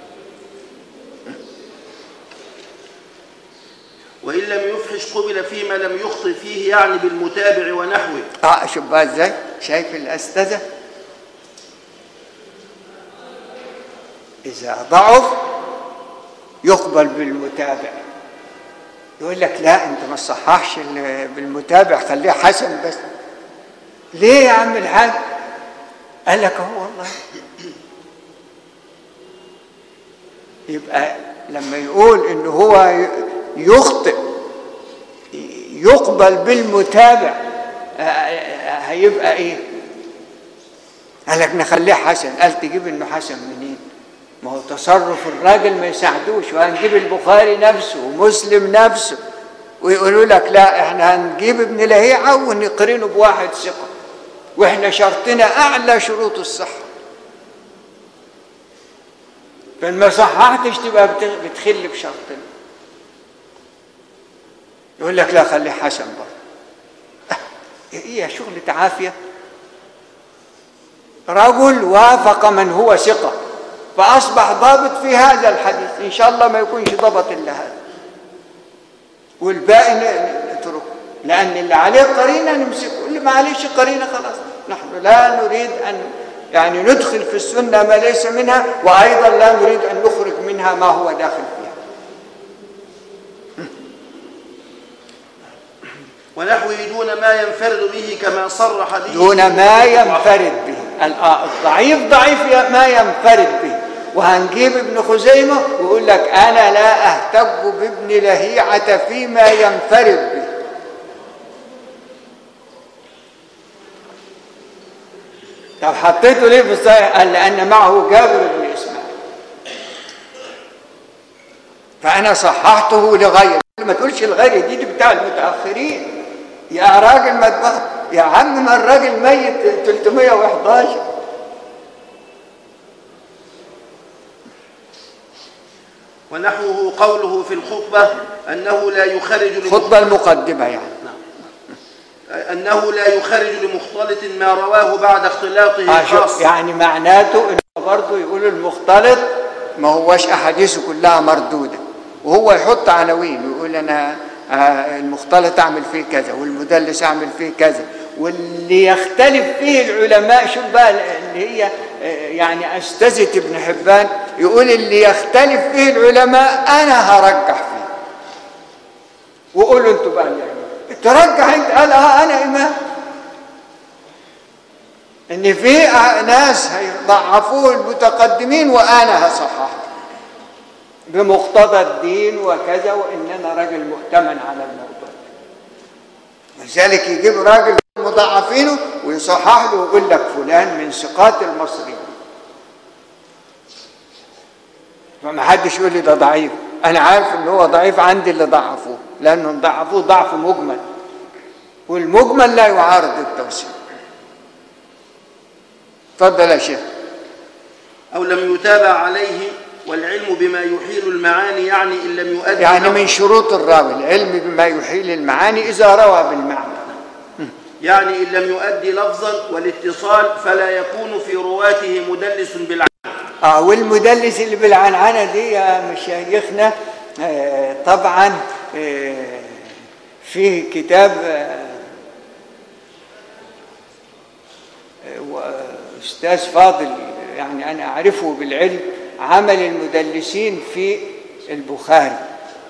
وإن لم يفحش قبل فيما لم يخطئ فيه يعني بالمتابع ونحوه اه شوف بقى ازاي شايف الاستاذه اذا ضعف يقبل بالمتابع يقول لك لا انت ما تصححش ال- بالمتابع خليه حسن بس ليه يا عم الحاج قال لك هو والله يبقى لما يقول ان هو ي- يخطئ يقبل بالمتابع آه، آه، هيبقى ايه قال لك نخليه حسن قال تجيب انه حسن منين ما هو تصرف الراجل ما يساعدوش وهنجيب البخاري نفسه ومسلم نفسه ويقولوا لك لا احنا هنجيب ابن لهيعة ونقرنه بواحد ثقة واحنا شرطنا اعلى شروط الصحة فما صححتش تبقى بت- بتخل بشرطنا يقول لك لا خليه حسن برضه ايه يا شغلة عافية رجل وافق من هو ثقة فأصبح ضابط في هذا الحديث إن شاء الله ما يكونش ضبط إلا هذا والباقي ن- نتركه لأن اللي عليه قرينة نمسكه اللي ما عليهش قرينة خلاص نحن لا نريد أن يعني ندخل في السنة ما ليس منها وأيضا لا نريد أن نخرج منها ما هو داخل فيها ونحوه دون ما ينفرد به كما صرح به دون ما ينفرد به ال- آه، الضعيف ضعيف ي- ما ينفرد به وهنجيب ابن خزيمة ويقول لك أنا لا أهتج بابن لهيعة فيما ينفرد به طب حطيته ليه في الصحيح؟ قال لأن معه جابر بن إسماعيل فأنا صححته لغير ما تقولش الغير دي, دي بتاع المتأخرين يا راجل ما تبقى يا عم ما الراجل ميت 311 ونحوه قوله في الخطبة أنه لا يخرج لمخ- خطبة المقدمة يعني أنه لا يخرج لمختلط ما رواه بعد اختلاطه آه شوف الخاص يعني معناته انه برضه يقول المختلط ما هوش احاديثه كلها مردوده وهو يحط عناوين ويقول انا آه المختلط اعمل فيه كذا والمدلس اعمل فيه كذا واللي يختلف فيه العلماء شوف بقى اللي هي آه، يعني استاذة ابن حبان يقول اللي يختلف فيه العلماء انا هرجح فيه وقولوا انتوا بقى اللي يعملوا. ترجح انت قال اه انا امام ان في ناس هيضعفوه المتقدمين وانا هصححه بمقتضى الدين وكذا وان انا راجل مؤتمن على الموضوع ولذلك يجيب راجل مضاعفينه ويصحح له ويقول لك فلان من ثقات المصريين فما حدش يقول لي ده ضعيف انا عارف ان هو ضعيف عندي اللي ضعفوه لانهم ضعفوه ضعف مجمل والمجمل لا يعارض التوسيع اتفضل يا شيخ أو لم يتابع عليه والعلم بما يحيل المعاني يعني إن لم يؤدي يعني لفظاً. من شروط الراوي العلم بما يحيل المعاني اذا روى بالمعنى يعني إن لم يؤدي لفظا والاتصال فلا يكون في رواته مدلس بالعين اه والمدلس اللي بالعنعنه دي يا مشايخنا آه طبعا آه فيه كتاب آه آه، استاذ فاضل يعني انا اعرفه بالعلم عمل المدلسين في البخاري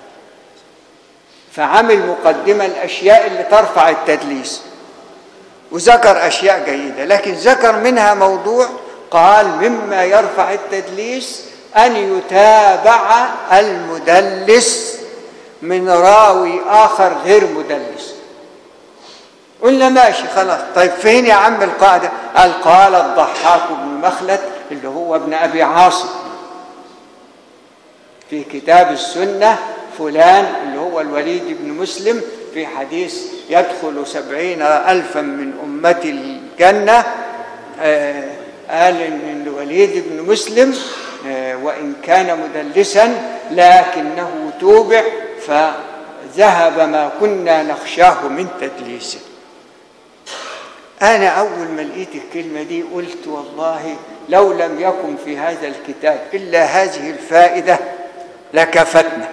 فعمل مقدمه الاشياء اللي ترفع التدليس وذكر أشياء جيدة لكن ذكر منها موضوع قال مما يرفع التدليس أن يتابع المدلس من راوي آخر غير مدلس قلنا ماشي خلاص طيب فين يا عم القاعدة قال قال الضحاك بن مخلد اللي هو ابن أبي عاصم في كتاب السنة فلان اللي هو الوليد بن مسلم في حديث يدخل سبعين ألفا من أمة الجنة آه قال إن الوليد بن مسلم آه وإن كان مدلسا لكنه توبع فذهب ما كنا نخشاه من تدليسه أنا أول ما لقيت الكلمة دي قلت والله لو لم يكن في هذا الكتاب إلا هذه الفائدة لكفتنا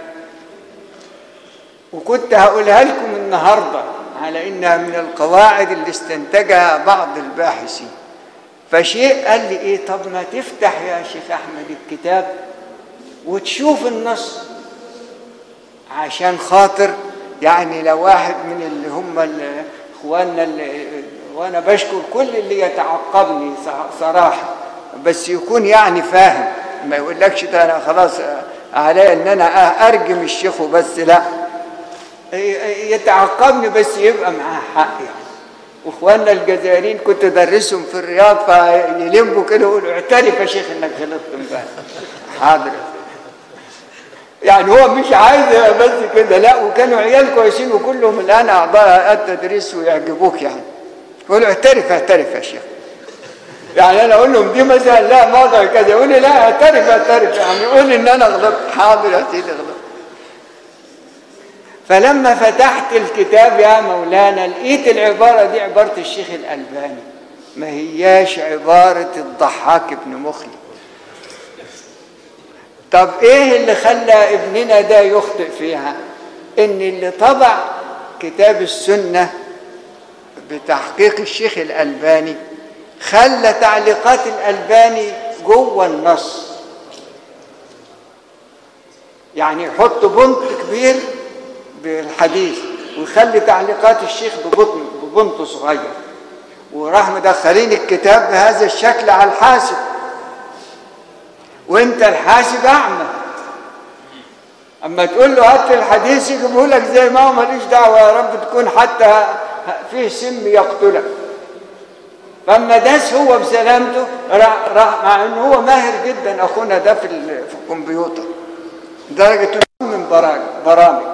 وكنت هقولها لكم النهاردة على إنها من القواعد اللي استنتجها بعض الباحثين فشيء قال لي إيه طب ما تفتح يا شيخ أحمد الكتاب وتشوف النص عشان خاطر يعني لو واحد من اللي هم ال- اخواننا اللي وانا بشكر كل اللي يتعقبني ص- صراحه بس يكون يعني فاهم ما يقولكش ده انا خلاص علي ان انا ارجم الشيخ وبس لا ي- يتعقبني بس يبقى معاه حق يعني واخواننا الجزائريين كنت ادرسهم في الرياض فيلموا كده يقولوا اعترف يا شيخ انك غلطت امبارح حاضر يا سيدي. يعني هو مش عايز بس كده لا وكانوا عيال كويسين وكلهم الان اعضاء التدريس ويعجبوك يعني يقولوا اعترف اعترف يا شيخ يعني انا اقول لهم دي مثلا لا موضع كذا يقول لي لا اعترف اعترف يعني يقول لي ان انا غلطت حاضر يا سيدي غلطت فلما فتحت الكتاب يا مولانا لقيت العبارة دي عبارة الشيخ الألباني ما هياش عبارة الضحاك بن مخلد طب ايه اللي خلى ابننا ده يخطئ فيها ان اللي طبع كتاب السنة بتحقيق الشيخ الألباني خلى تعليقات الألباني جوه النص يعني يحط بنط كبير بالحديث ويخلي تعليقات الشيخ ببطن ببنط صغير وراح مدخلين الكتاب بهذا الشكل على الحاسب وانت الحاسب اعمى اما تقول له هات لي الحديث يجيبه لك زي ما هو ماليش دعوه يا رب تكون حتى فيه سم يقتلك فاما داس هو بسلامته راح راح مع انه هو ماهر جدا اخونا ده في ال- في الكمبيوتر درجه إنه من برامج برامج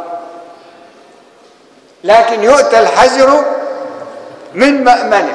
لكن يؤتى الحذر من مأمنه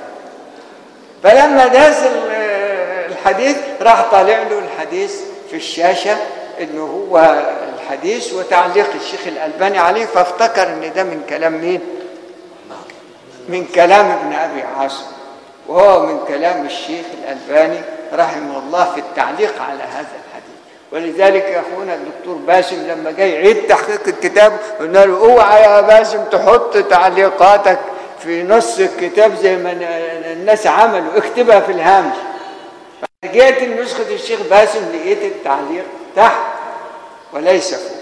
فلما داس ال- الحديث راح طالع له الحديث في الشاشة انه هو الحديث وتعليق الشيخ الألباني عليه فافتكر ان ده من كلام مين من كلام ابن أبي عاصم وهو من كلام الشيخ الألباني رحمه الله في التعليق على هذا الحديث ولذلك يا اخونا الدكتور باسم لما جاي يعيد تحقيق الكتاب قلنا له اوعى يا باسم تحط تعليقاتك في نص الكتاب زي ما الناس عملوا اكتبها في الهامش رجعت لنسخة الشيخ باسم لقيت التعليق تحت وليس فوق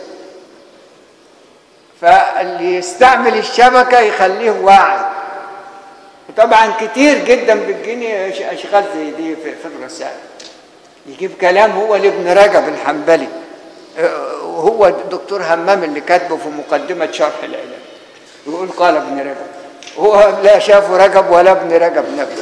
فاللي يستعمل الشبكة يخليه واعي وطبعا كتير جدا بتجيني اشغال زي دي في, في الرسائل يجيب كلام هو لابن رجب الحنبلي اه، وهو الدكتور همام اللي كاتبه في مقدمة شرح العلاج يقول قال ابن رجب هو لا شافه رجب ولا ابن رجب نفسه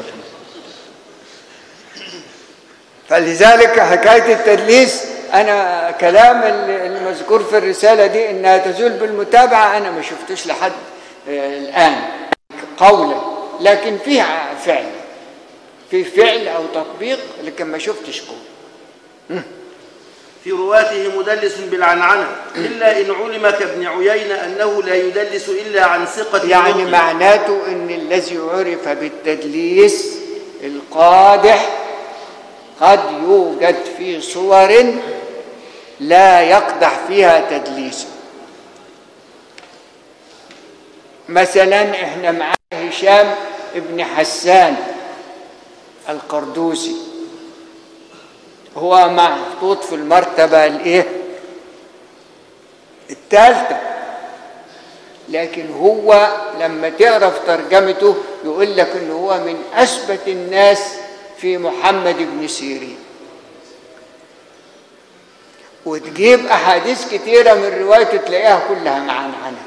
فلذلك حكاية التدليس أنا كلام المذكور في الرسالة دي إنها تزول بالمتابعة أنا ما شفتش لحد آه، الآن قولا لكن فيها فعل في فعل أو تطبيق لكن ما شفتش قول في رواته مدلس بالعنعنة إلا إن علم كابن عيينة أنه لا يدلس إلا عن ثقة يعني مطلق. معناته ان الذي عرف بالتدليس القادح قد يوجد في صور لا يقدح فيها تدليس مثلا احنا معانا هشام ابن حسان القردوسي هو محطوط في المرتبة الايه الثالثة لكن هو لما تعرف ترجمته يقول لك ان هو من اثبت الناس في محمد بن سيرين وتجيب احاديث كتيره من روايته تلاقيها كلها معنعنه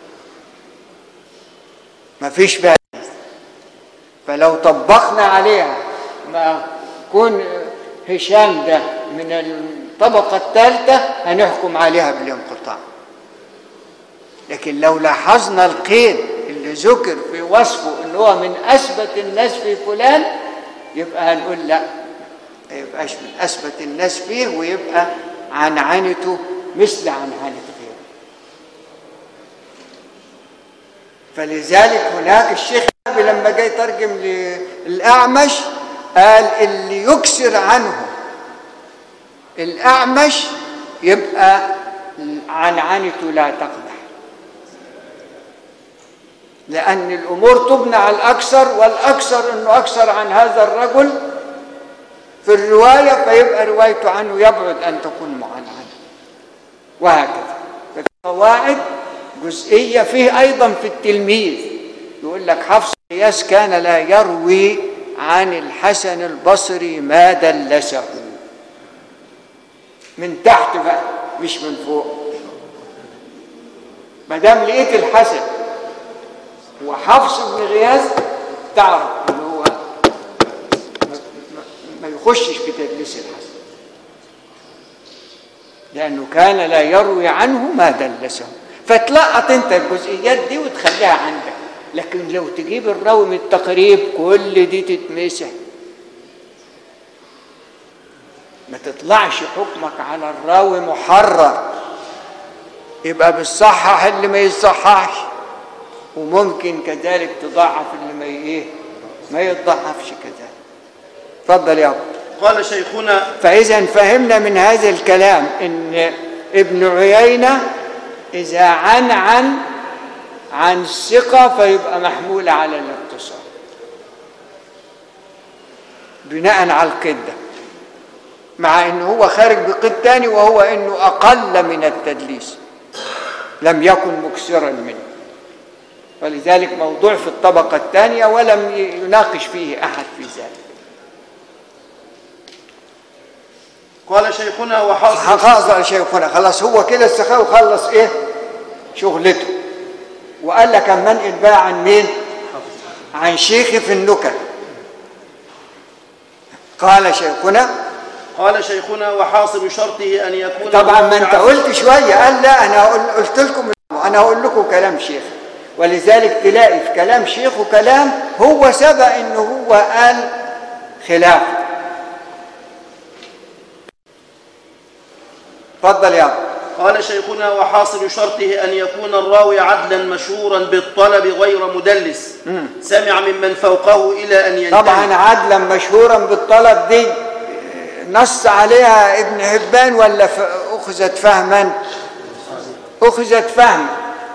ما فيش بقى فلو طبقنا عليها ما كون هشام ده من الطبقه الثالثه هنحكم عليها بالانقطاع لكن لو لاحظنا القيد اللي ذكر في وصفه ان هو من اثبت الناس في فلان يبقى هنقول لا ما يبقاش من اثبت الناس فيه ويبقى عنعنته مثل عنعنه غيره فلذلك هناك الشيخ لما جاي يترجم للاعمش قال اللي يكسر عنه الاعمش يبقى عنعنته لا تقدح لأن الأمور تبنى على الأكثر والأكثر أنه أكثر عن هذا الرجل في الرواية فيبقى روايته عنه يبعد أن تكون معنعنة وهكذا قواعد جزئية فيه أيضا في التلميذ يقول لك حفص قياس كان لا يروي عن الحسن البصري ما دلسه من تحت بقى مش من فوق ما دام لقيت الحسن وحفص بن غياث تعرف ان هو ما يخشش في تدليس الحسن لانه كان لا يروي عنه ما دلسه فتلقط انت الجزئيات دي وتخليها عندك لكن لو تجيب الراوي من التقريب كل دي تتمسح ما تطلعش حكمك على الراوي محرر يبقى بالصحح اللي ما يصححش وممكن كذلك تضعف اللي ما ايه ما يتضعفش كذلك اتفضل يا ابو قال شيخنا فاذا فهمنا من هذا الكلام ان ابن عيينه اذا عن عن عن الثقه فيبقى محمول على الاتصال بناء على القيد ده مع انه هو خارج بقيد تاني وهو انه اقل من التدليس لم يكن مكسرا منه ولذلك موضوع في الطبقة الثانية ولم يناقش فيه أحد في ذلك قال شيخنا وحاصل خلاص شيخنا خلاص هو كده السخاوي خلص ايه شغلته وقال لك اما انقل بقى عن مين عن شيخي في النكت قال شيخنا قال شيخنا وحاصل شرطه أن يكون طبعا ما انت موضوعاً- قلت شويه قال لا انا هقول- قلت لكم انا هقول لكم كلام شيخ ولذلك تلاقي في كلام شيخه كلام هو سبق انه هو قال خلاف اتفضل يا أبو. قال شيخنا وحاصل شرطه أن يكون الراوي عدلا مشهورا بالطلب غير مدلس سمع ممن فوقه إلى أن ينتهي طبعا عدلا مشهورا بالطلب دي نص عليها ابن حبان ولا ف- اخذت فهما اخذت فهما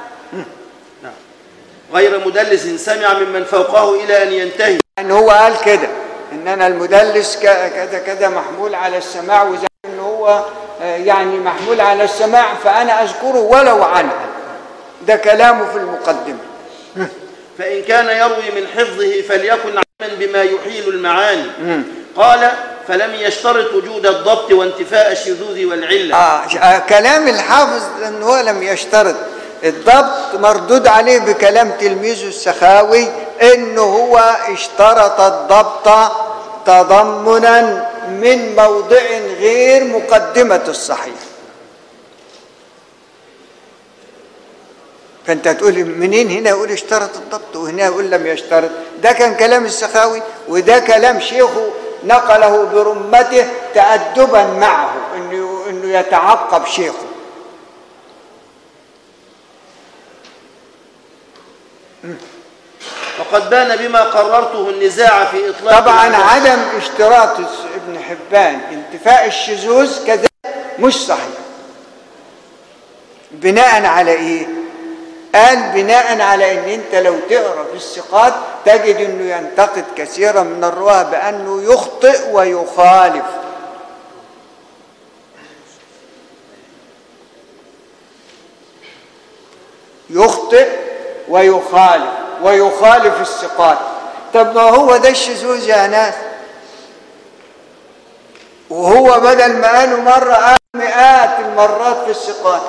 غير مدلس سمع ممن فوقه إلى أن ينتهي ان هو قال كده ان انا المدلس ك- كذا كذا محمول على السماع وزي ان هو آه، يعني محمول على السماع فانا اذكره ولو عنها ده كلامه في المقدمه فإن كان يروي من حفظه فليكن علما بما يحيل المعاني قال فلم يشترط وجود الضبط وانتفاء الشذوذ والعلة آه ش- آه كلام الحافظ ان هو لم يشترط الضبط مردود عليه بكلام تلميذه السخاوي انه هو اشترط الضبط تضمنا من موضع غير مقدمة الصحيح فانت تقول منين هنا يقول اشترط الضبط وهنا يقول لم يشترط ده كان كلام السخاوي وده كلام شيخه نقله برمته تأدبا معه انه انه يتعقب شيخه وقد بان بما قررته النزاع في إطلاق طبعا العدالة. عدم اشتراط ابن حبان انتفاء الشذوذ كذلك مش صحيح بناء على ايه قال بناء على ان انت لو تقرا في الثقات تجد انه ينتقد كثيرا من الرواه بانه يخطئ ويخالف يخطئ ويخالف ويخالف الثقات طب ما هو ده الشذوذ يا ناس وهو بدل ما قالوا مرة قال مئات المرات في الثقات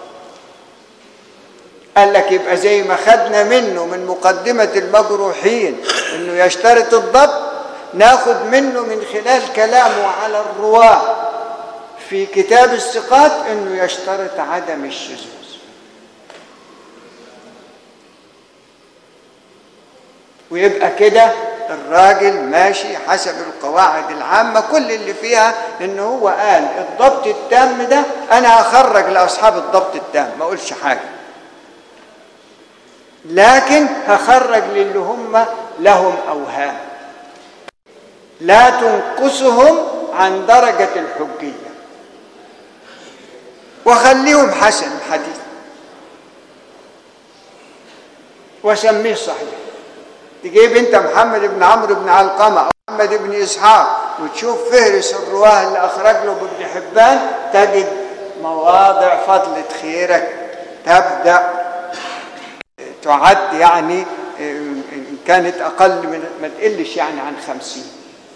قال لك يبقى زي ما خدنا منه من مقدمة المجروحين انه يشترط الضبط ناخد منه من خلال كلامه على الرواة في كتاب الثقات انه يشترط عدم الشذوذ ويبقى كده الراجل ماشي حسب القواعد العامة كل اللي فيها ان هو قال الضبط التام ده انا هخرج لاصحاب الضبط التام ما اقولش حاجة لكن هخرج للي هم لهم اوهام لا تنقصهم عن درجة الحجية وخليهم حسن الحديث وسميه صحيح تجيب انت محمد بن عمرو بن علقمه او محمد بن اسحاق وتشوف فهرس الرواه اللي اخرج له ابن حبان تجد مواضع فضلة خيرك تبدا تعد يعني ان كانت اقل من ما تقلش يعني عن خمسين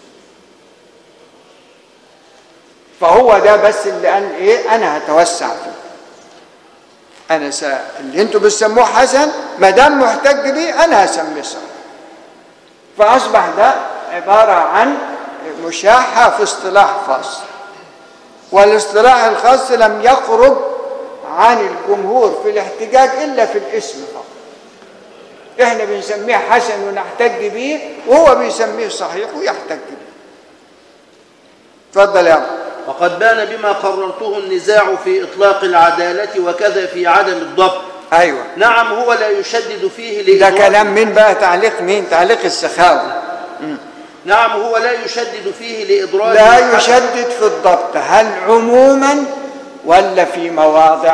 فهو ده بس اللي قال ايه انا هتوسع فيه انا س... اللي انتوا بتسموه حسن ما دام محتج بيه انا هسميه صحيح فأصبح ده عبارة عن مشاحة في اصطلاح خاص والاصطلاح الخاص لم يخرج عن الجمهور في الاحتجاج إلا في الاسم فقط احنا بنسميه حسن ونحتج به وهو بيسميه صحيح ويحتج به تفضل يا أبو وقد بان بما قررته النزاع في إطلاق العدالة وكذا في عدم الضبط ايوه نعم هو لا يشدد فيه ده لإدراك كلام مين بقى تعليق مين تعليق السخاوي نعم هو لا يشدد فيه لإدراك لا الحق. يشدد في الضبط هل عموما ولا في مواضع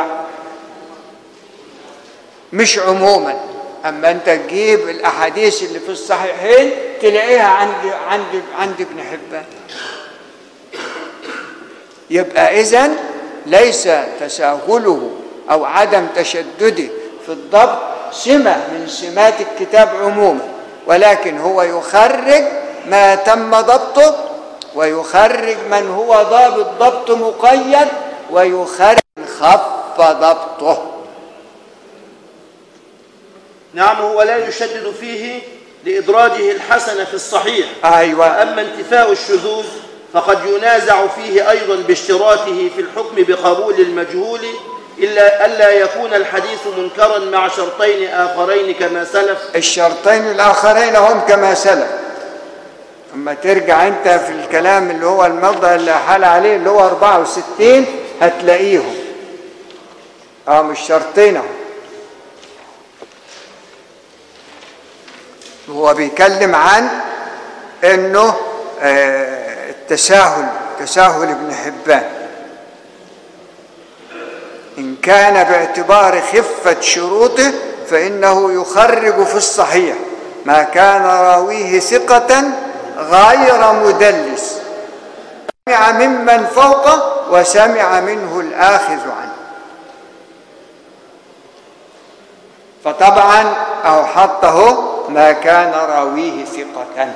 مش عموما اما انت تجيب الاحاديث اللي في الصحيحين تلاقيها عند عند عند ابن حبان يبقى اذا ليس تساهله او عدم تشدده في الضبط سمه من سمات الكتاب عموما ولكن هو يخرج ما تم ضبطه ويخرج من هو ضابط ضبط مقيد ويخرج خف ضبطه نعم هو لا يشدد فيه لإدراجه الحسن في الصحيح ايوه وأما انتفاء الشذوذ فقد ينازع فيه أيضا باشتراطه في الحكم بقبول المجهول إلا ألا يكون الحديث منكرا مع شرطين آخرين كما سلف الشرطين الاخرين هم كما سلف اما ترجع انت في الكلام اللي هو الموضع اللي حال عليه اللي هو 64 هتلاقيهم اه مش شرطين اهو هو بيتكلم عن انه آه، التساهل تساهل ابن حبان ان كان باعتبار خفه شروطه فانه يخرج في الصحيح ما كان راويه ثقه غير مدلس سمع ممن فوقه وسمع منه الاخذ عنه فطبعا او حطه ما كان راويه ثقه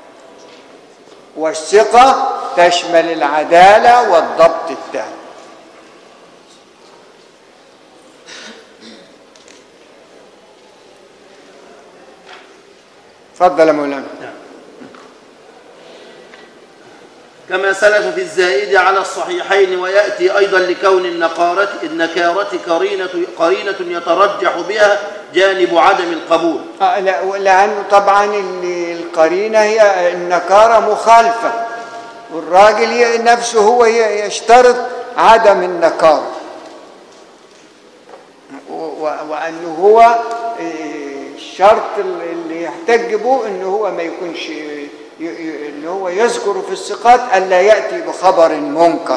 والثقه تشمل العداله والضبط التام اتفضل يا مولانا كما سلف في الزائد على الصحيحين ويأتي أيضا لكون النقارة النكارة قرينة, قرينة يترجح بها جانب عدم القبول آه، لا لأنه طبعا ال- القرينة هي النكارة مخالفة والراجل ي- نفسه هو ي- يشترط عدم النكارة و- و- وأنه هو آه، الشرط اللي يحتج به أنه هو ما يكونش ي- ي- أنه هو يذكر في الثقات ألا يأتي بخبر منكر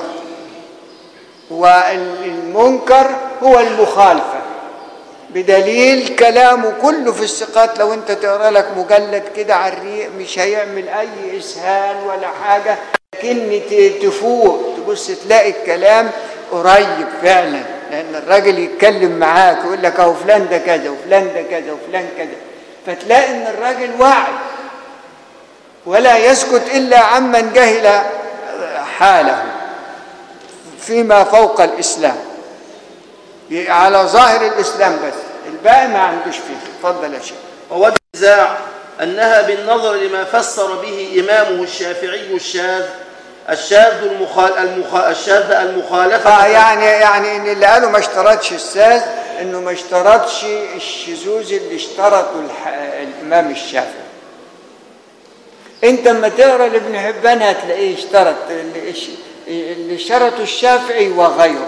والمنكر هو المخالفة بدليل كلامه كله في الثقات لو انت تقرا لك مجلد كده على الريق مش هيعمل اي اسهال ولا حاجه لكن ت- تفوق تبص تلاقي الكلام قريب فعلا لان الراجل يتكلم معاك ويقول لك اهو فلان ده كذا وفلان ده كذا وفلان كذا فتلاقي ان الراجل واعي ولا يسكت الا عمن جهل حاله فيما فوق الاسلام على ظاهر الاسلام بس الباقي ما عندوش فيه اتفضل يا شيخ ووجه النزاع أنها بالنظر لما فسر به إمامه الشافعي الشاذ الشاذ المخال المخ... الشاذ المخالفة اه يعني يعني ان اللي قالوا ما اشترطش الساذ انه ما اشترطش الشذوذ اللي اشترطه الح... الامام الشافعي انت اما تقرا لابن حبان هتلاقيه اشترط اللي, اش- اللي اشترطه الشافعي وغيره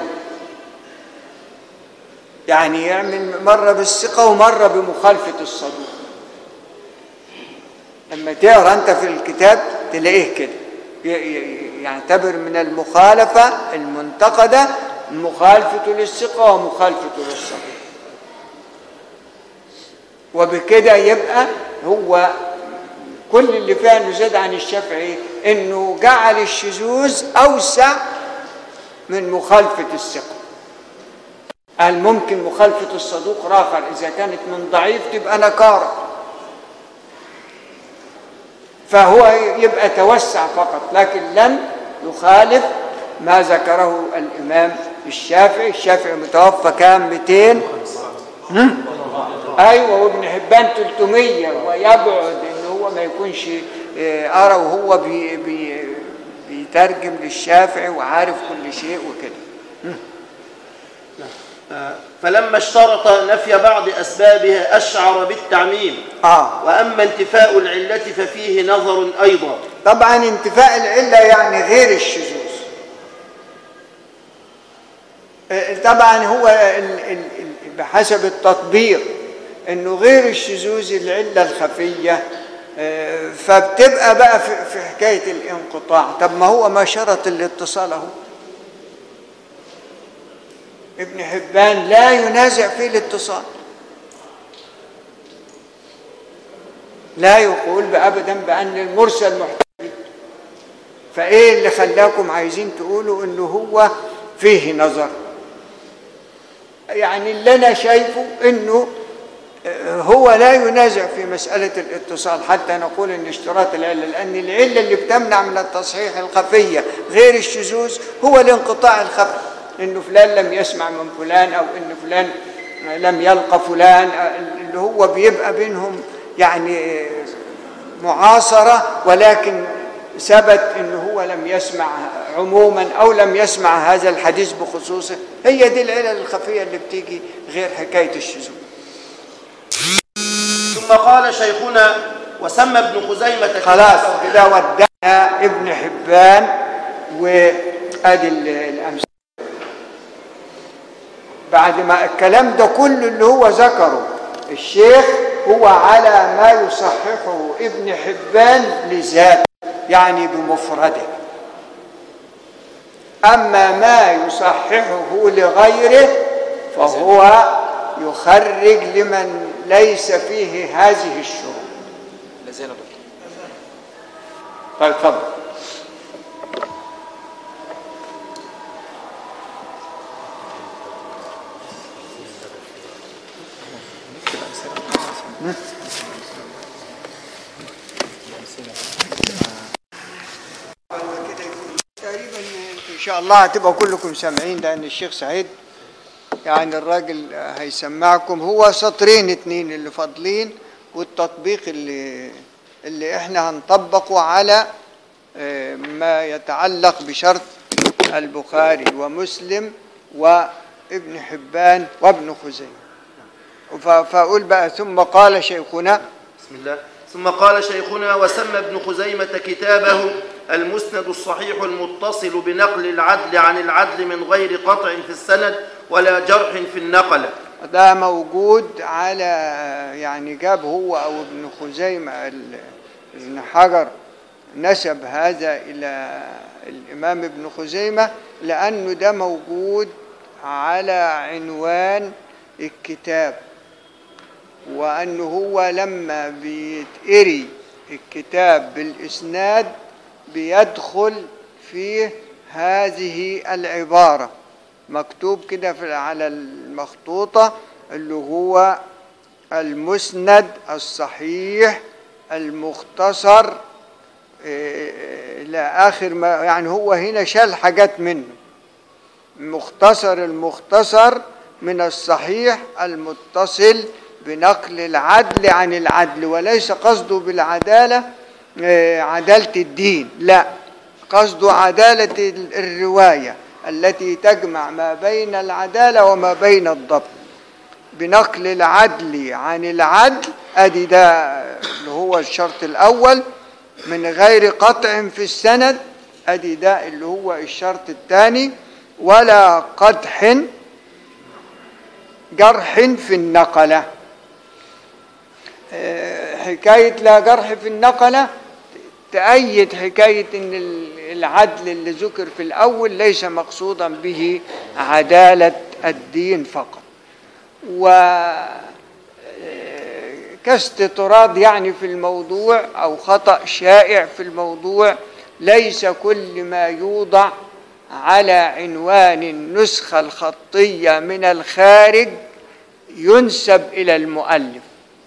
يعني يعمل مرة بالثقة ومرة بمخالفة الصدوق لما تقرا انت في الكتاب تلاقيه كده ي- ي- يعتبر من المخالفة المنتقدة مخالفة للثقة ومخالفة للصدوق وبكده يبقى هو كل اللي فيها انه زاد عن الشافعي انه جعل الشذوذ اوسع من مخالفة الثقة قال ممكن مخالفة الصدوق راخر إذا كانت من ضعيف تبقى نكارة فهو يبقى توسع فقط لكن لم يخالف ما ذكره الإمام الشافعي الشافعي متوفى كام 200 هم؟ أيوة وابن حبان 300 ويبعد إن هو ما يكونش آه، أرى وهو بي بي بيترجم للشافعي وعارف كل شيء وكده فلما اشترط نفي بعض أسبابها أشعر بالتعميم آه وأما انتفاء العلة ففيه نظر أيضا طبعا انتفاء العلة يعني غير الشذوذ آه، طبعا هو ال- ال- ال- بحسب التطبيق انه غير الشذوذ العلة الخفية آه، فبتبقى بقى في في حكاية الانقطاع طب ما هو ما شرط الاتصال اهو ابن حبان لا ينازع في الاتصال لا يقول ابدا بان المرسل محتمل فايه اللي خلاكم عايزين تقولوا انه هو فيه نظر يعني اللي انا شايفه انه آه، هو لا ينازع في مسألة الاتصال حتى نقول ان اشتراط العلة لأن العلة اللي بتمنع من التصحيح الخفية غير الشذوذ هو الانقطاع الخفي انه فلان لم يسمع من فلان او ان فلان لم يلقى فلان آه، اللي هو بيبقى بينهم يعني آه، معاصرة ولكن ثبت انه هو لم يسمع عموما او لم يسمع هذا الحديث بخصوصه هي دي العلل الخفية اللي بتيجي غير حكاية الشذوذ ثم قال شيخنا وسمى ابن خزيمة خلاص كده ودعنا ابن حبان وادي ال- الامثله بعد ما الكلام ده كله اللي هو ذكره الشيخ هو على ما يصححه ابن حبان لذاته يعني بمفرده اما ما يصححه لغيره فهو يخرج لمن ليس فيه هذه الشروط لازال دكتور طيب اتفضل تقريبا ان شاء الله هتبقى كلكم سامعين لان الشيخ سعيد يعني الراجل هيسمعكم هو سطرين اتنين اللي فاضلين والتطبيق اللي اللي احنا هنطبقه على آه، ما يتعلق بشرط البخاري ومسلم وابن حبان وابن خزيمة ف- فأقول بقى ثم قال شيخنا بسم الله ثم قال شيخنا وسمى ابن خزيمة كتابه المسند الصحيح المتصل بنقل العدل عن العدل من غير قطع في السند ولا جرح في النقلة ده موجود على يعني جاب هو او ابن خزيمة ال- ابن حجر نسب هذا الى الامام ابن خزيمة لانه ده موجود على عنوان الكتاب وانه هو لما بيتقري الكتاب بالاسناد بيدخل فيه هذه العباره مكتوب كده في على المخطوطة اللي هو المسند الصحيح المختصر إيه، إلى آخر ما يعني هو هنا شال حاجات منه مختصر المختصر من الصحيح المتصل بنقل العدل عن العدل وليس قصده بالعدالة إيه، عدالة الدين لا قصده عدالة ال- الرواية التي تجمع ما بين العدالة وما بين الضبط بنقل العدل عن العدل ادي ده اللي هو الشرط الاول من غير قطع في السند ادي ده اللي هو الشرط الثاني ولا قدح جرح في النقله آه، حكايه لا جرح في النقله تأيد حكاية أن ال- العدل اللي ذكر في الأول ليس مقصودا به عدالة الدين فقط و كاستطراد يعني في الموضوع أو خطأ شائع في الموضوع ليس كل ما يوضع على عنوان النسخة الخطية من الخارج ينسب إلى المؤلف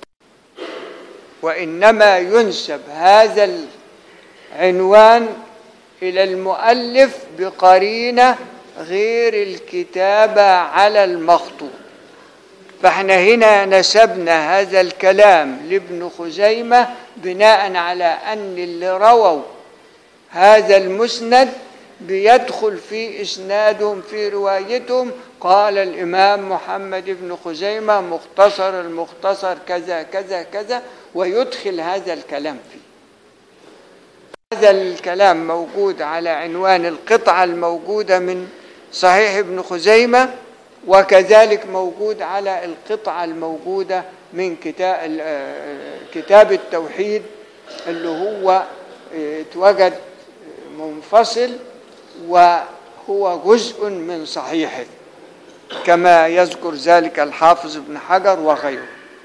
وإنما ينسب هذا العنوان إلى المؤلف بقرينة غير الكتابة على المخطوط فاحنا هنا نسبنا هذا الكلام لابن خزيمة بناء على أن اللي رووا هذا المسند بيدخل في إسنادهم في روايتهم قال الإمام محمد بن خزيمة مختصر المختصر كذا كذا كذا ويدخل هذا الكلام فيه هذا الكلام موجود على عنوان القطعة الموجودة من صحيح ابن خزيمة وكذلك موجود على القطعة الموجودة من كتاب كتاب التوحيد اللي هو اه، اتوجد منفصل وهو جزء من صحيحه كما يذكر ذلك الحافظ ابن حجر وغيره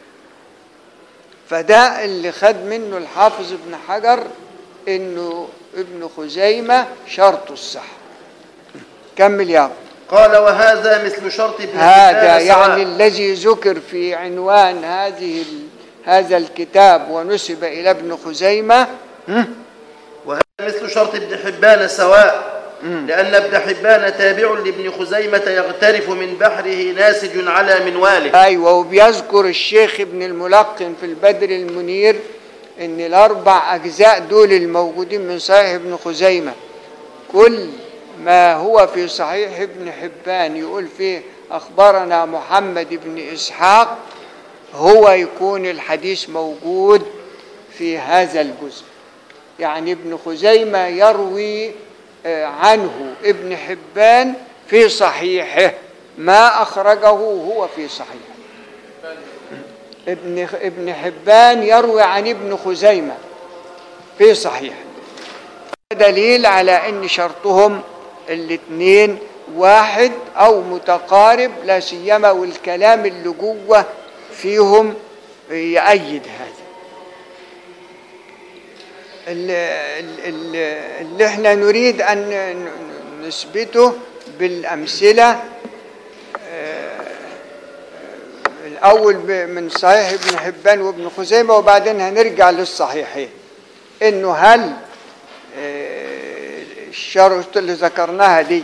فده اللي خد منه الحافظ ابن حجر انه ابن خزيمة شرط الصحة كمل يا أبو. قال وهذا مثل شرط ابن هذا حبان سواء. يعني الذي ذكر في عنوان هذه ال- هذا الكتاب ونسب إلى ابن خزيمة وهذا مثل شرط ابن حبان سواء لأن ابن حبان تابع لابن خزيمة يغترف من بحره ناسج على منواله أيوة وبيذكر الشيخ ابن الملقن في البدر المنير إن الأربع أجزاء دول الموجودين من صحيح ابن خزيمة كل ما هو في صحيح ابن حبان يقول فيه أخبرنا محمد بن إسحاق هو يكون الحديث موجود في هذا الجزء يعني ابن خزيمة يروي آه، عنه ابن حبان في صحيحه ما أخرجه هو في صحيحه ابن ابن حبان يروي عن ابن خزيمة في صحيح دليل على ان شرطهم الاثنين واحد او متقارب لا سيما والكلام اللي جوه فيهم يأيد هذا اللي, اللي, اللي احنا نريد ان ن- نثبته بالامثله الأول ب- من صحيح ابن حبان وابن خزيمة وبعدين هنرجع للصحيحين إنه هل آه، الشرط اللي ذكرناها دي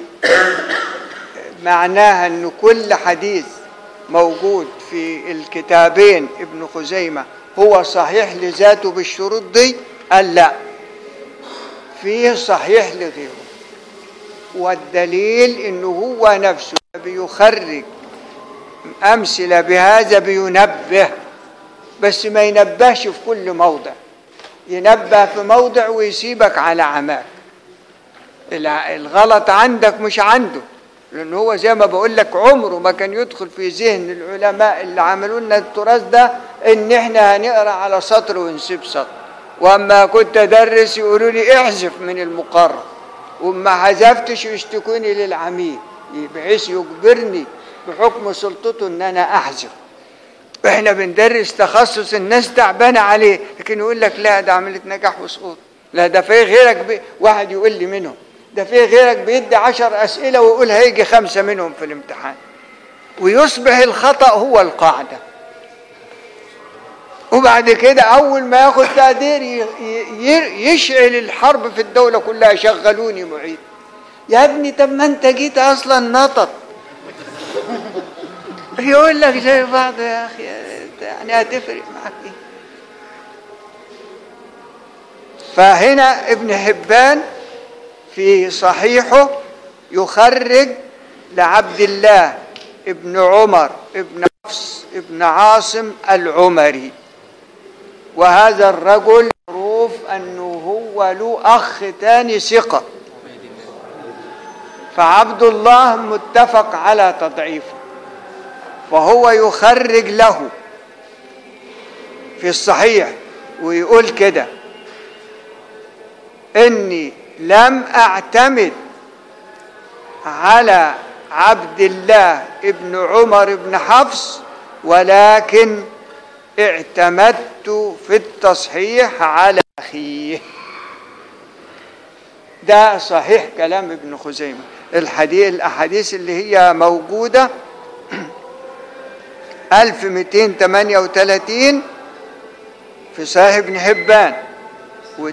معناها إنه كل حديث موجود في الكتابين ابن خزيمة هو صحيح لذاته بالشروط دي قال لا فيه صحيح لغيره والدليل انه هو نفسه بيخرج امثله بهذا بينبه بس ما ينبهش في كل موضع ينبه في موضع ويسيبك على عماك الع- الغلط عندك مش عنده لان هو زي ما بقول لك عمره ما كان يدخل في ذهن العلماء اللي عملوا لنا التراث ده ان احنا هنقرا على سطر ونسيب سطر واما كنت ادرس يقولوا لي احذف من المقرر وما حذفتش يشتكوني للعميد بحيث يجبرني بحكم سلطته ان انا احذف احنا بندرس تخصص الناس تعبانه عليه لكن يقول لك لا ده عمليه نجاح وسقوط لا ده في غيرك بي... واحد يقول لي منهم ده في غيرك بيدي عشر اسئله ويقول هيجي خمسه منهم في الامتحان ويصبح الخطا هو القاعده وبعد كده اول ما ياخد تقدير ي... ي... يشعل الحرب في الدوله كلها شغلوني معيد يا ابني طب ما انت جيت اصلا نطط يقول لك زي بعض يا اخي يعني هتفرق معاك ايه فهنا ابن حبان في صحيحه يخرج لعبد الله ابن عمر ابن حفص ابن عاصم العمري وهذا الرجل معروف انه هو له اخ تاني ثقه فعبد الله متفق على تضعيفه فهو يخرج له في الصحيح ويقول كده اني لم اعتمد على عبد الله ابن عمر بن حفص ولكن اعتمدت في التصحيح على اخيه ده صحيح كلام ابن خزيمه الحديث الاحاديث اللي هي موجوده 1238 في صحيح ابن حبان و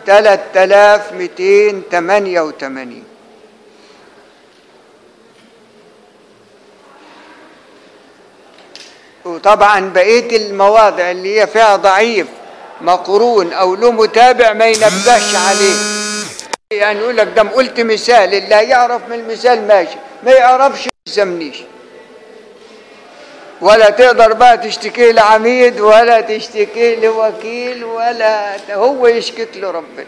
3288 وطبعا بقيه المواضع اللي هي فيها ضعيف مقرون او له متابع ما ينبهش عليه يعني يقول لك ده قلت مثال اللي يعرف من المثال ماشي ما يعرفش ما يلزمنيش ولا تقدر بقى تشتكي لعميد ولا تشتكي لوكيل ولا هو يشكت له ربنا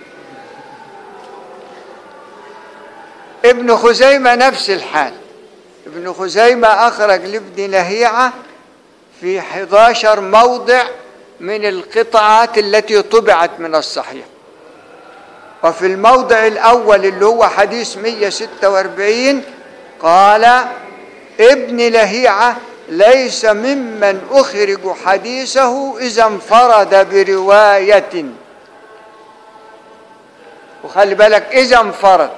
ابن خزيمة نفس الحال ابن خزيمة أخرج لابن لهيعة في 11 موضع من القطعات التي طبعت من الصحيح وفي الموضع الأول اللي هو حديث 146 قال ابن لهيعة ليس ممن أخرج حديثه إذا انفرد برواية وخلي بالك إذا انفرد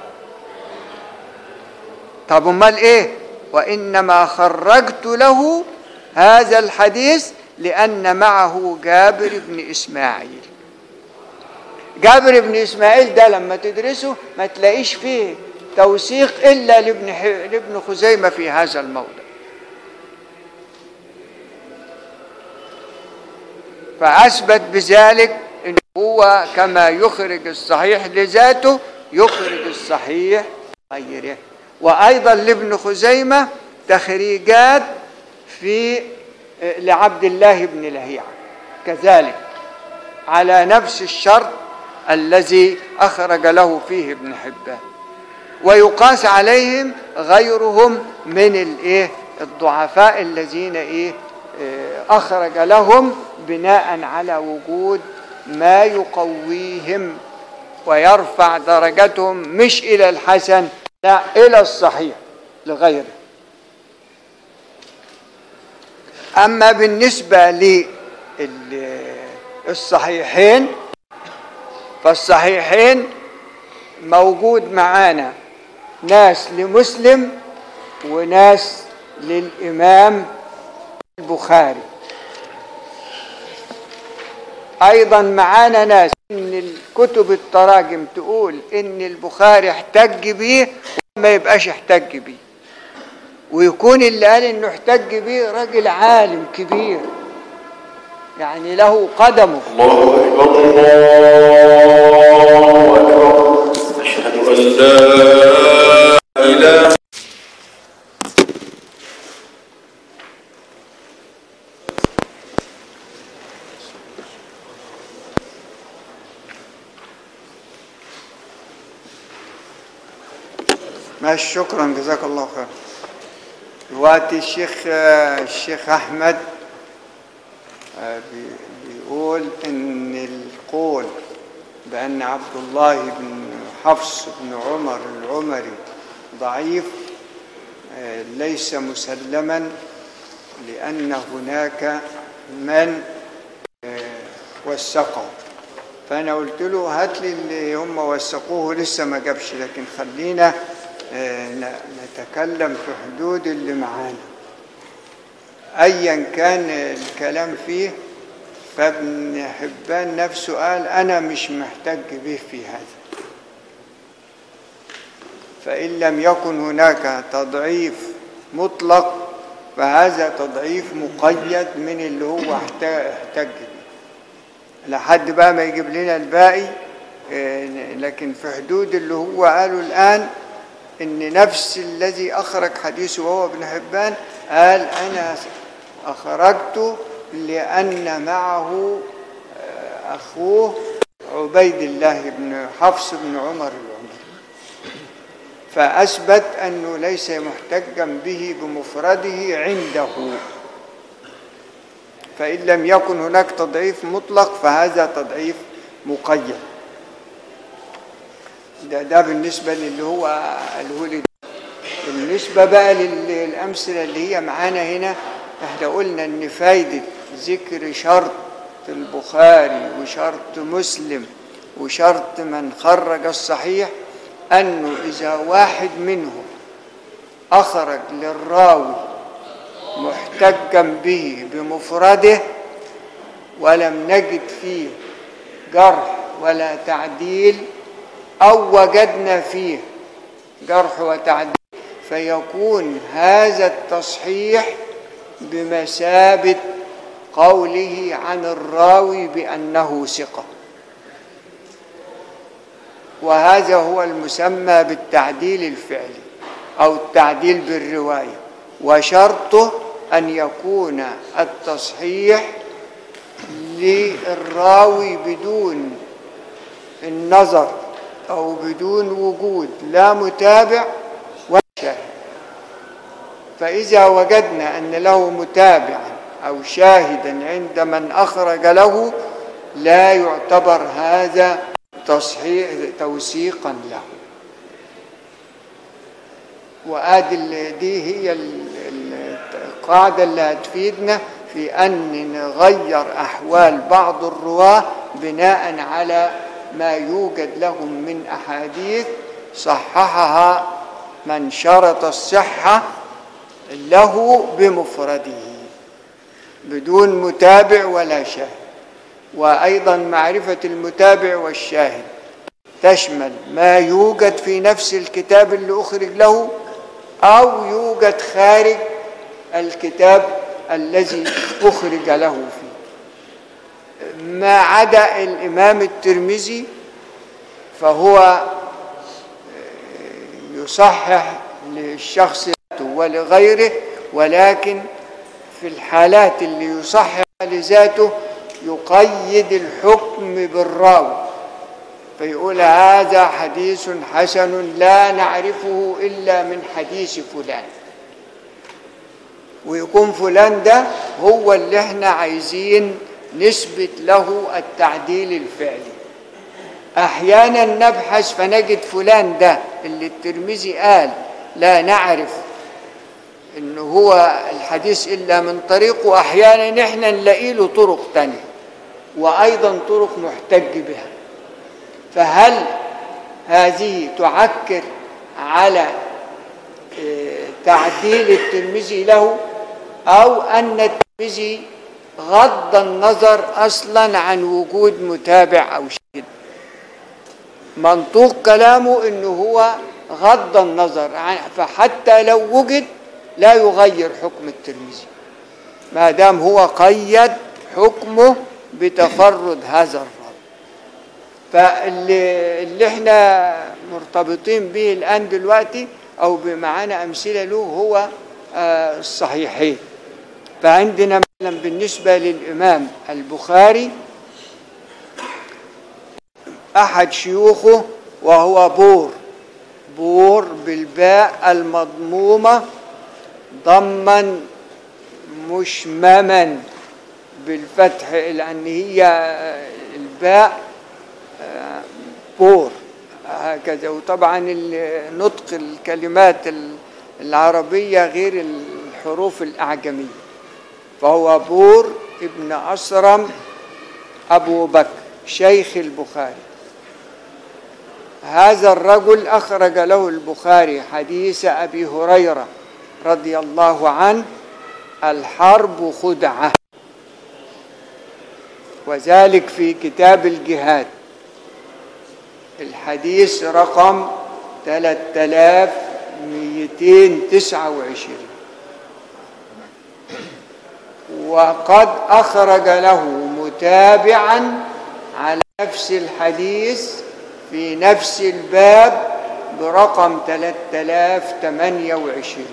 طب امال ايه وانما خرجت له هذا الحديث لان معه جابر بن اسماعيل جابر بن اسماعيل ده لما تدرسه ما تلاقيش فيه توثيق الا لابن ح... لابن خزيمه في هذا الموضع فاثبت بذلك ان هو كما يخرج الصحيح لذاته يخرج الصحيح غيره وايضا لابن خزيمه تخريجات في لعبد الله بن لهيعه كذلك على نفس الشرط الذي اخرج له فيه ابن حبان ويقاس عليهم غيرهم من الايه الضعفاء الذين ايه اخرج لهم بناء على وجود ما يقويهم ويرفع درجتهم مش الى الحسن لا إلى الصحيح لغيره أما بالنسبة للصحيحين فالصحيحين موجود معانا ناس لمسلم وناس للإمام البخاري أيضا معانا ناس ان الكتب التراجم تقول ان البخاري احتج بيه وما يبقاش احتج بيه ويكون اللي قال انه احتج بيه راجل عالم كبير يعني له قدمه الله أكبر الله أكبر أشهد أن لا إله ماشي شكرا جزاك الله خير دلوقتي الشيخ آه، الشيخ احمد آه، بي- بيقول ان القول بان عبد الله بن حفص بن عمر العمري ضعيف آه، ليس مسلما لان هناك من آه، وثقه فانا قلت له هات لي اللي هم وثقوه لسه ما جابش لكن خلينا آه، ن- نتكلم في حدود اللي معانا ايا كان الكلام فيه فابن حبان نفسه قال انا مش محتج به في هذا فان لم يكن هناك تضعيف مطلق فهذا تضعيف مقيد من اللي هو احت- احتج به لحد بقى ما يجيب لنا الباقي آه، لكن في حدود اللي هو قاله الآن إن نفس الذي أخرج حديثه وهو ابن حبان قال أنا أخرجته لأن معه آه، أخوه عبيد الله بن حفص بن عمر العمري فأثبت أنه ليس محتجا به بمفرده عنده فإن لم يكن هناك تضعيف مطلق فهذا تضعيف مقيد ده, ده بالنسبة للي هو قاله لي بالنسبة بقى لل- للأمثلة اللي هي معانا هنا احنا قلنا إن فايدة ذكر شرط البخاري وشرط مسلم وشرط من خرج الصحيح أنه إذا واحد منهم أخرج للراوي محتجا به بمفرده ولم نجد فيه جرح ولا تعديل أو وجدنا فيه جرح وتعديل فيكون هذا التصحيح بمثابة قوله عن الراوي بأنه ثقة وهذا هو المسمى بالتعديل الفعلي أو التعديل بالرواية وشرطه أن يكون التصحيح للراوي بدون النظر أو بدون وجود لا متابع ولا شاهد فإذا وجدنا أن له متابعا أو شاهدا عند من أخرج له لا يعتبر هذا تصحيح توثيقا له وادي ال- دي هي ال- ال- القاعده اللي هتفيدنا في ان نغير احوال بعض الرواه بناء على ما يوجد لهم من احاديث صححها من شرط الصحه له بمفرده بدون متابع ولا شاهد وايضا معرفه المتابع والشاهد تشمل ما يوجد في نفس الكتاب اللي أخرج له أو يوجد خارج الكتاب الذي أخرج له فيه ما عدا الإمام الترمذي فهو يصحح للشخص ولغيره ولكن في الحالات اللي يصحح لذاته يقيد الحكم بالراوي فيقول هذا حديث حسن لا نعرفه إلا من حديث فلان ويكون فلان ده هو اللي احنا عايزين نثبت له التعديل الفعلي احيانا نبحث فنجد فلان ده اللي الترمذي قال لا نعرف ان هو الحديث الا من طريق واحيانا احنا نلاقي له طرق تانية وايضا طرق محتج بها فهل هذه تعكر على آه، تعديل الترمذي له او ان الترمذي غض النظر اصلا عن وجود متابع او شاهد منطوق كلامه انه هو غض النظر عن فحتى لو وجد لا يغير حكم الترمذي ما دام هو قيد حكمه بتفرد هذا الراوي فاللي اللي احنا مرتبطين به الآن دلوقتي أو بمعانا أمثلة له هو آه، الصحيحين فعندنا مثلا بالنسبة للإمام البخاري أحد شيوخه وهو بور بور بالباء المضمومة ضما مشمما بالفتح لأن هي آه، الباء آه، بور هكذا وطبعا ال- نطق الكلمات ال- العربية غير الحروف الأعجمية فهو بور ابن أسرم أبو بكر شيخ البخاري هذا الرجل أخرج له البخاري حديث أبي هريرة رضي الله عنه الحرب خدعة وذلك في كتاب الجهاد الحديث رقم 3229 وقد أخرج له متابعا على نفس الحديث في نفس الباب برقم 3028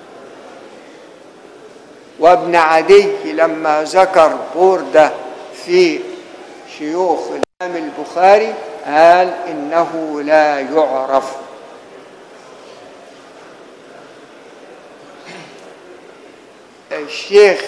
وابن عدي لما ذكر بوردة في شيوخ الإمام البخاري قال إنه لا يعرف الشيخ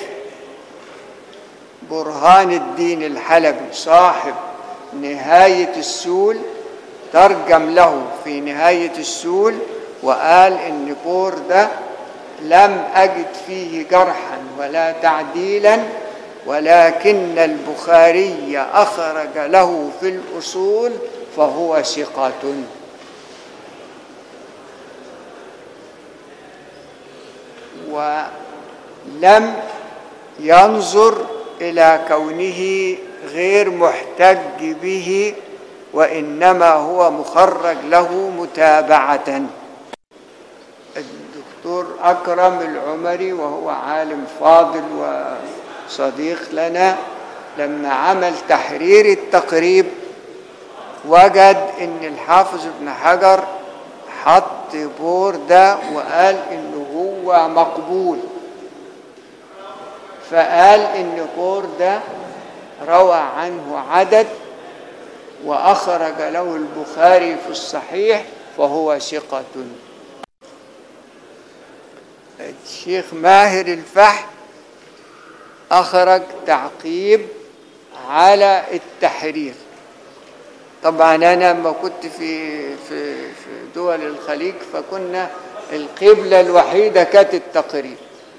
برهان الدين الحلبي صاحب نهاية السول ترجم له في نهاية السول وقال إن بور ده لم أجد فيه جرحا ولا تعديلا ولكن البخاري أخرج له في الأصول فهو ثقة ولم ينظر إلى كونه غير محتج به وإنما هو مخرج له متابعة الدكتور أكرم العمري وهو عالم فاضل وصديق لنا لما عمل تحرير التقريب وجد ان الحافظ ابن حجر حط بور ده وقال انه هو مقبول فقال ان بور ده روى عنه عدد واخرج له البخاري في الصحيح فهو ثقة الشيخ ماهر الفحم أخرج تعقيب على التحرير طبعا أنا لما كنت في في في دول الخليج فكنا القبلة الوحيدة كانت التقريب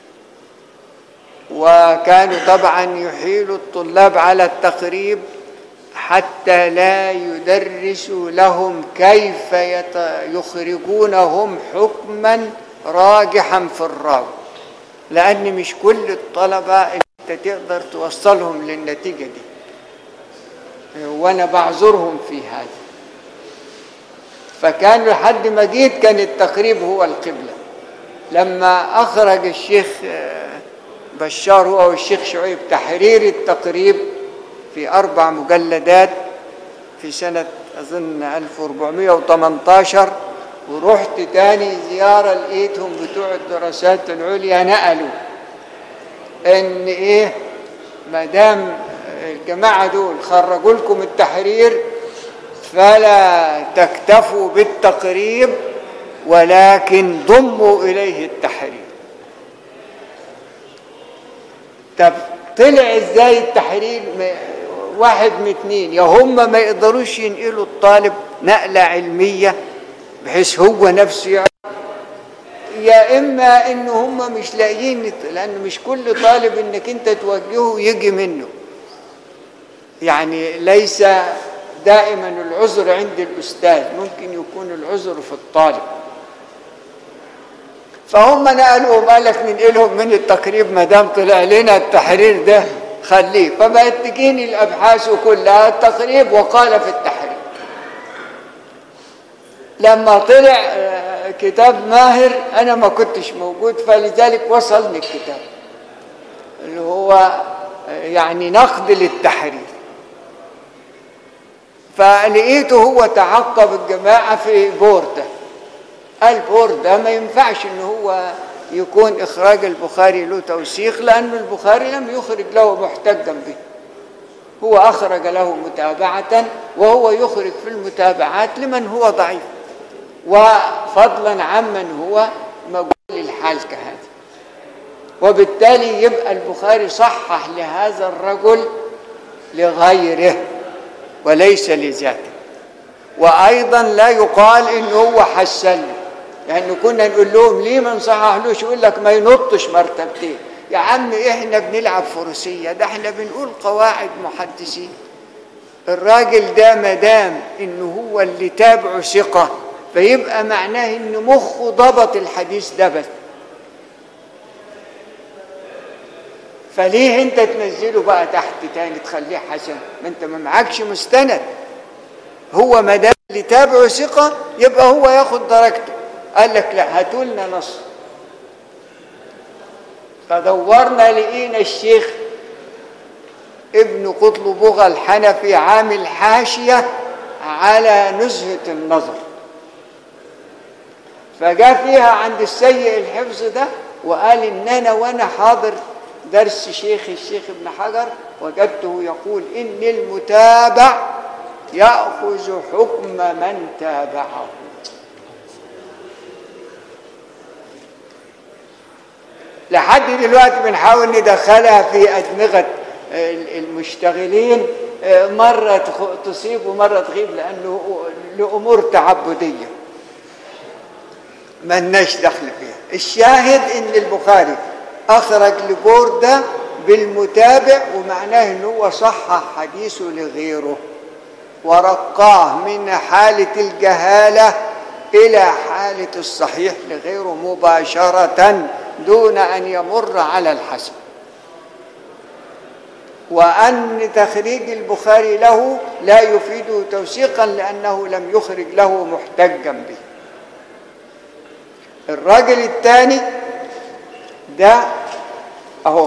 وكانوا طبعا يحيلوا الطلاب على التقريب حتى لا يدرسوا لهم كيف يت- يخرجونهم حكما راجحا في الراوي لأن مش كل الطلبة أنت تقدر توصلهم للنتيجة دي وأنا بعذرهم في هذا فكان لحد ما جيت كان التقريب هو القبلة لما أخرج الشيخ آه، بشار هو والشيخ شعيب تحرير التقريب في أربع مجلدات في سنة أظن 1418 ورحت تاني زيارة لقيتهم بتوع الدراسات العليا نقلوا إن إيه ما دام الجماعة دول خرجوا لكم التحرير فلا تكتفوا بالتقريب ولكن ضموا إليه التحرير طب طلع ازاي التحرير م- واحد من اتنين يا هم ما يقدروش ينقلوا الطالب نقلة علمية بحيث هو نفسه يعرف يا اما ان هم مش لاقيين لان مش كل طالب انك انت توجهه يجي منه يعني ليس دائما العذر عند الاستاذ ممكن يكون العذر في الطالب فهم نقلوا بالك ننقلهم من التقريب ما دام طلع لنا التحرير ده خليه فبقت تجيني الابحاث كلها التقريب وقال في التحرير لما طلع آه، كتاب ماهر انا ما كنتش موجود فلذلك وصلني الكتاب اللي هو يعني نقد للتحريف فلقيته هو تعقب الجماعة في بوردة قال بوردة ما ينفعش ان هو يكون اخراج البخاري له توثيق لان البخاري لم يخرج له محتجا به هو اخرج له متابعة وهو يخرج في المتابعات لمن هو ضعيف وفضلا عمن هو مجهول الحال كهذا وبالتالي يبقى البخاري صحح لهذا الرجل لغيره وليس لذاته وايضا لا يقال ان هو حسن يعني كنا نقول لهم ليه ما نصححلوش يقول لك ما ينطش مرتبتين يا عم احنا بنلعب فروسيه ده احنا بنقول قواعد محدثين الراجل ده ما دام انه هو اللي تابعه ثقه فيبقى معناه ان مخه ضبط الحديث ده بس فليه انت تنزله بقى تحت تاني تخليه حسن ما انت ما معكش مستند هو ما دام اللي تابعه ثقه يبقى هو ياخد درجته قال لك لا هاتوا لنا نص فدورنا لقينا الشيخ ابن قطلبغة الحنفي عامل حاشية على نزهة النظر فجاء فيها عند السيء الحفظ ده وقال ان انا وانا حاضر درس شيخ الشيخ ابن حجر وجدته يقول ان المتابع ياخذ حكم من تابعه لحد دلوقتي بنحاول ندخلها في ادمغه المشتغلين مره تصيب ومره تغيب لانه لامور تعبديه ملناش دخل فيها الشاهد ان البخاري اخرج لبورده بالمتابع ومعناه ان هو صحح حديثه لغيره ورقاه من حاله الجهاله الى حاله الصحيح لغيره مباشره دون ان يمر على الحسن وان تخريج البخاري له لا يفيده توثيقا لانه لم يخرج له محتجا به الراجل الثاني ده اهو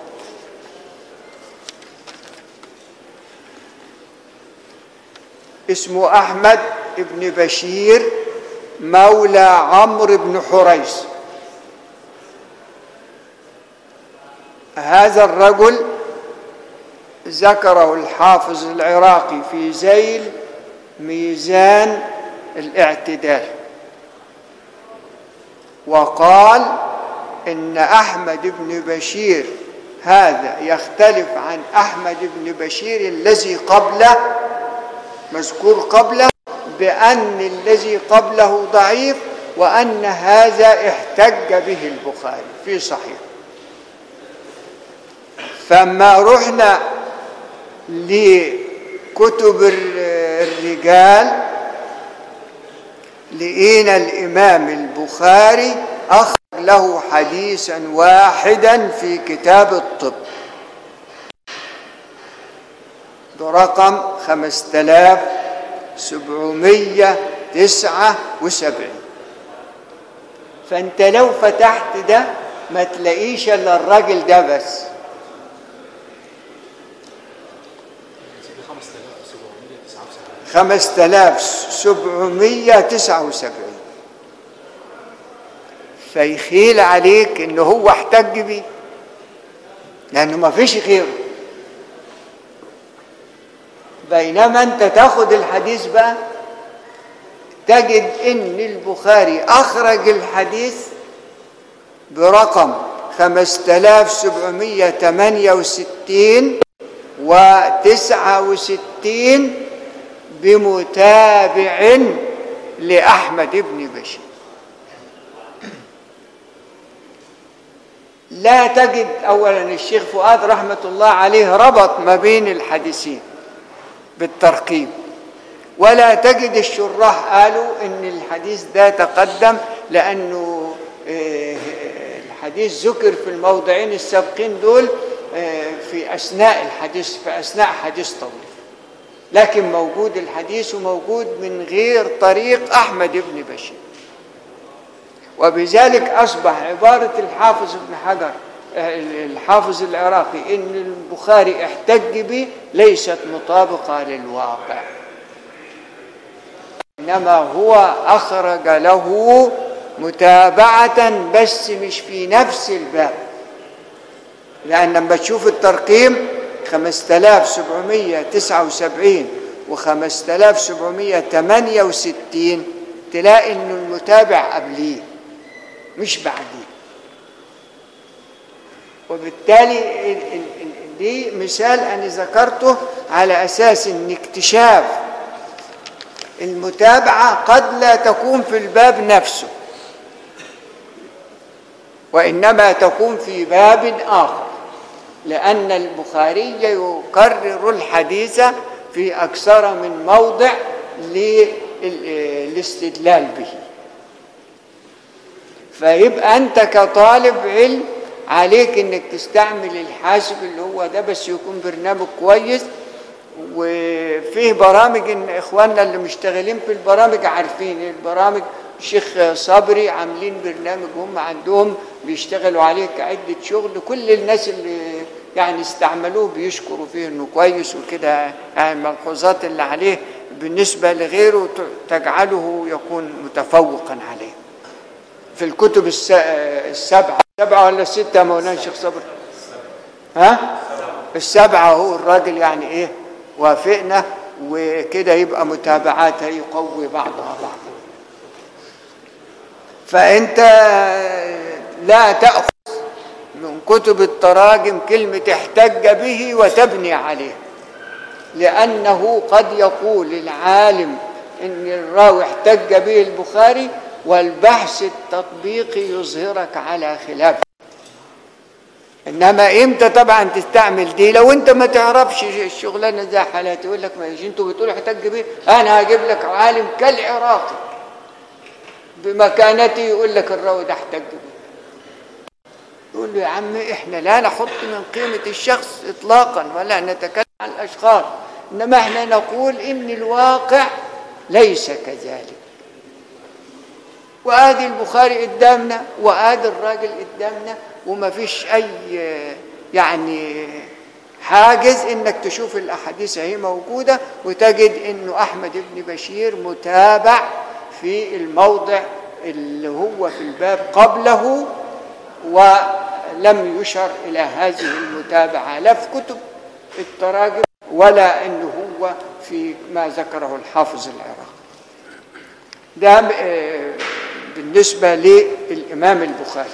اسمه احمد بن بشير مولى عمرو بن حريث هذا الرجل ذكره الحافظ العراقي في زيل ميزان الاعتدال وقال ان احمد بن بشير هذا يختلف عن احمد بن بشير الذي قبله مذكور قبله بان الذي قبله ضعيف وان هذا احتج به البخاري في صحيح فما رحنا لكتب الرجال لقينا الامام البخاري اخرج له حديثا واحدا في كتاب الطب برقم خمسة آلاف سبعمية تسعة وسبعين فانت لو فتحت ده ما تلاقيش الا الراجل ده بس خمسة آلاف سبعمية تسعة وسبعين فيخيل عليك ان هو احتج بيه لانه ما فيش غيره بينما انت تاخد الحديث بقى تجد ان البخاري اخرج الحديث برقم 5768 و69 بمتابع لأحمد بن بشير لا تجد أولا الشيخ فؤاد رحمة الله عليه ربط ما بين الحديثين بالترقيم ولا تجد الشراح قالوا ان الحديث ده تقدم لانه الحديث ذكر في الموضعين السابقين دول في اثناء الحديث في اثناء حديث طويل لكن موجود الحديث وموجود من غير طريق احمد بن بشير وبذلك اصبح عباره الحافظ ابن حجر الحافظ العراقي ان البخاري احتج به ليست مطابقه للواقع انما هو اخرج له متابعه بس مش في نفس الباب لان لما تشوف الترقيم 5779 و 5768 تلاقي ان المتابع قبليه مش بعديه وبالتالي ال- ال- ال- دي مثال انا ذكرته على اساس ان اكتشاف المتابعه قد لا تكون في الباب نفسه وانما تكون في باب اخر لان البخاري يكرر الحديث في اكثر من موضع للاستدلال به فيبقى انت كطالب علم عليك انك تستعمل الحاسب اللي هو ده بس يكون برنامج كويس وفيه برامج ان اخواننا اللي مشتغلين في البرامج عارفين البرامج الشيخ صبري عاملين برنامج هم عندهم بيشتغلوا عليه كعدة شغل كل الناس اللي يعني استعملوه بيشكروا فيه انه كويس وكده يعني الملحوظات اللي عليه بالنسبة لغيره تجعله يكون متفوقا عليه في الكتب الس- السبعة سبعة ولا ستة يا مولانا الشيخ صبري ها السبعة هو الراجل يعني ايه وافقنا وكده يبقى متابعاتها يقوي بعضها بعضا فانت لا تأخذ من كتب التراجم كلمة احتج به وتبني عليه لأنه قد يقول العالم إن الراوي احتج به البخاري والبحث التطبيقي يظهرك على خلافه انما امتى طبعا تستعمل دي لو انت ما تعرفش الشغلانه زي حالاتي يقول لك ماشي انتوا بتقولوا احتج بيه انا هجيب لك عالم كالعراقي بمكانته يقول لك الراوي ده احتج بيه يقول له يا عم احنا لا نحط من قيمه الشخص اطلاقا ولا نتكلم عن الاشخاص انما احنا نقول ان الواقع ليس كذلك وادي البخاري قدامنا وادي الراجل قدامنا وما فيش اي يعني حاجز انك تشوف الاحاديث اهي موجوده وتجد انه احمد بن بشير متابع في الموضع اللي هو في الباب قبله ولم يشر الى هذه المتابعه لا في كتب التراجم ولا انه هو في ما ذكره الحافظ العراقي ده آه، بالنسبة للإمام البخاري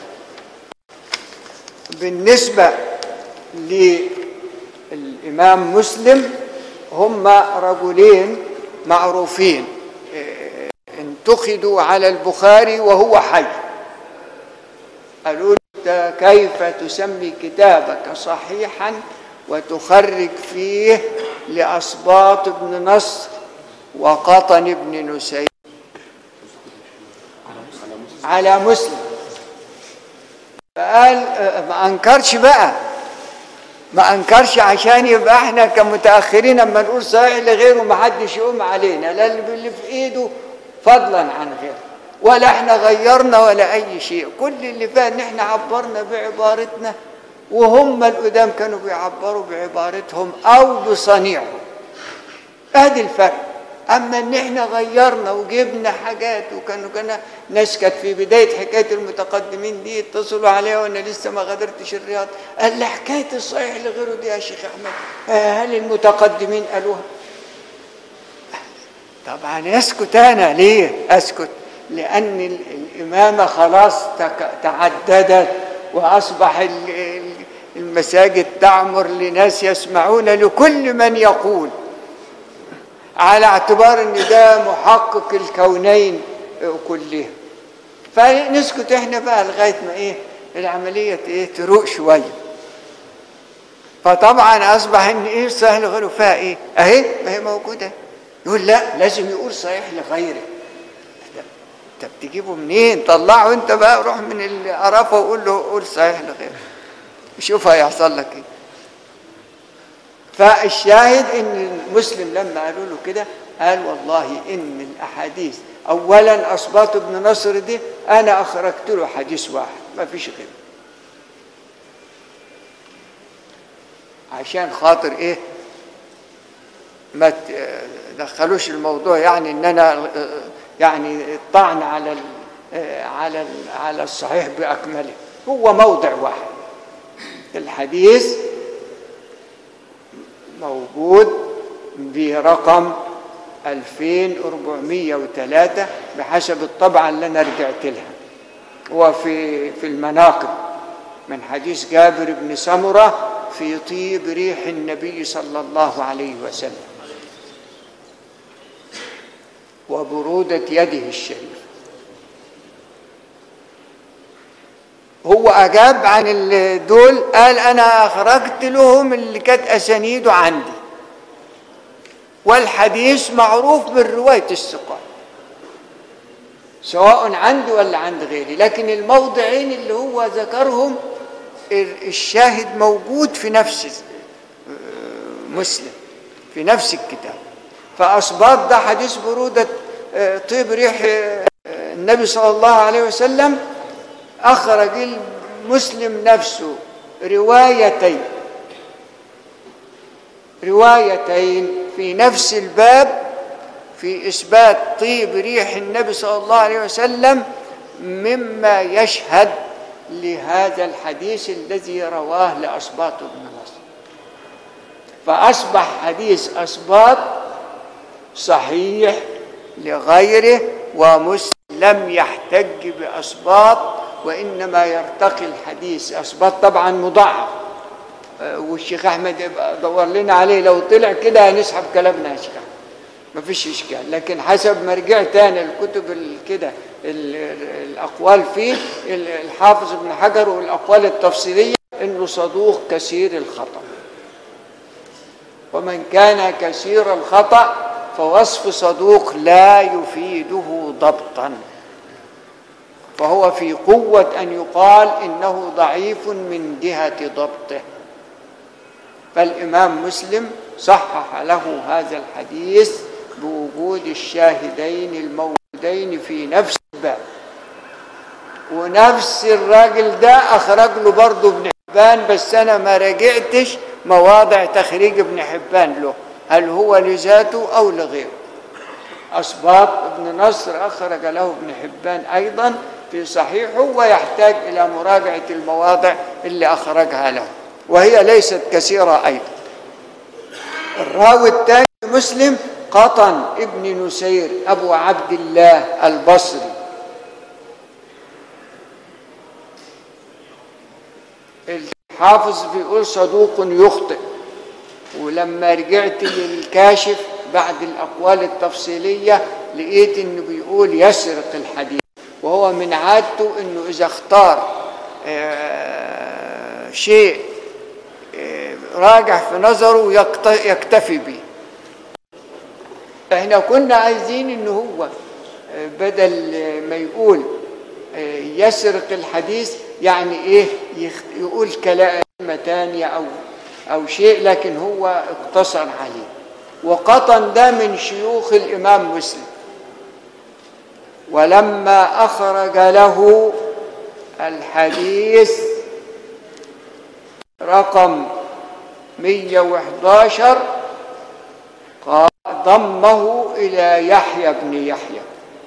بالنسبة للإمام مسلم هم رجلين معروفين آه، انتقدوا على البخاري وهو حي قالوا له "أنت كيف تسمي كتابك صحيحا وتخرج فيه لأسباط بن نصر وقطن بن نسير على مسلم فقال آه، ما انكرش بقى ما انكرش عشان يبقى احنا كمتاخرين اما نقول صحيح لغيره ما حدش يقوم علينا لا اللي اللي في ايده فضلا عن غيره ولا احنا غيرنا ولا اي شيء كل اللي فات ان احنا عبرنا بعبارتنا وهم القدام كانوا بيعبروا بعبارتهم او بصنيعهم ادي الفرق اما ان احنا غيرنا وجبنا حاجات وكانوا كان ناس كانت في بدايه حكايه المتقدمين دي اتصلوا عليها وانا لسه ما غادرتش الرياض قال لي حكايه الصحيح لغيره دي يا شيخ احمد آه، هل المتقدمين قالوها؟ طبعا يسكت انا ليه اسكت لان ال- الامامه خلاص تك- تعددت واصبح ال- ال- المساجد تعمر لناس يسمعون لكل من يقول على اعتبار ان ده محقق الكونين كلهم فنسكت احنا بقى لغايه ما ايه العمليه ايه تروق شويه فطبعا اصبح ان ايه صحيح لغيره فيها ايه اهي ما هي موجوده يقول لا لازم يقول صحيح لغيره ده- انت بتجيبه منين طلعه انت بقى روح من القرافه وقول له قول صحيح لغيره شوف هيحصل لك ايه فالشاهد ان مسلم لما قالوا له كده قال والله ان الاحاديث اولا اسباط بن نصر دي انا اخرجت له حديث واحد ما فيش غيره عشان خاطر ايه ما ت- دخلوش الموضوع يعني ان انا آه، يعني الطعن على ال- آه، على ال- على الصحيح باكمله هو موضع واحد الحديث موجود برقم 2403 بحسب الطبعة اللي أنا رجعت لها هو في في المناقب من حديث جابر بن سمرة في طيب ريح النبي صلى الله عليه وسلم وبرودة يده الشريف هو أجاب عن ال- دول قال أنا أخرجت لهم اللي كانت أسانيده عندي والحديث معروف من رواية الثقات سواء عندي ولا عند غيري لكن الموضعين اللي هو ذكرهم ال- الشاهد موجود في نفس آه، مسلم في نفس الكتاب فأصبات ده حديث برودة آه، طيب ريح آه، النبي صلى الله عليه وسلم أخرج المسلم نفسه روايتين روايتين في نفس الباب في إثبات طيب ريح النبي صلى الله عليه وسلم مما يشهد لهذا الحديث الذي رواه لأسباط بن نصر فأصبح حديث أسباط صحيح لغيره ومسلم لم يحتج بأسباط وإنما يرتقي الحديث أسباط طبعا مضاعف آه، والشيخ أحمد يبقى دور لنا عليه لو طلع كده هنسحب كلامنا يا شيخ أحمد ما فيش إشكال لكن حسب ما رجع تاني الكتب ال- كده ال- ال- الأقوال فيه ال- الحافظ ابن حجر والأقوال التفصيلية إنه صدوق كثير الخطأ ومن كان كثير الخطأ فوصف صدوق لا يفيده ضبطا فهو في قوة أن يقال إنه ضعيف من جهة ضبطه فالإمام مسلم صحح له هذا الحديث بوجود الشاهدين الموجودين في نفس الباب ونفس الراجل ده أخرج له برضه ابن حبان بس أنا ما راجعتش مواضع تخريج ابن حبان له هل هو لذاته أو لغيره أسباط ابن نصر أخرج له ابن حبان أيضا في صحيحه ويحتاج إلى مراجعة المواضع اللي أخرجها له وهي ليست كثيرة أيضا الراوي الثاني مسلم قطن ابن نسير أبو عبد الله البصري الحافظ بيقول صدوق يخطئ ولما رجعت للكاشف بعد الأقوال التفصيلية لقيت إنه بيقول يسرق الحديث وهو من عادته إنه إذا اختار آه، شيء آه، راجع في نظره يكت- يكتفي به احنا كنا عايزين ان هو آه، بدل آه، ما يقول آه، يسرق الحديث يعني ايه يخ- يقول كلمة تانية او او شيء لكن هو اقتصر عليه وقطن ده من شيوخ الامام مسلم ولما اخرج له الحديث رقم 111 قال ضمه إلى يحيى بن يحيى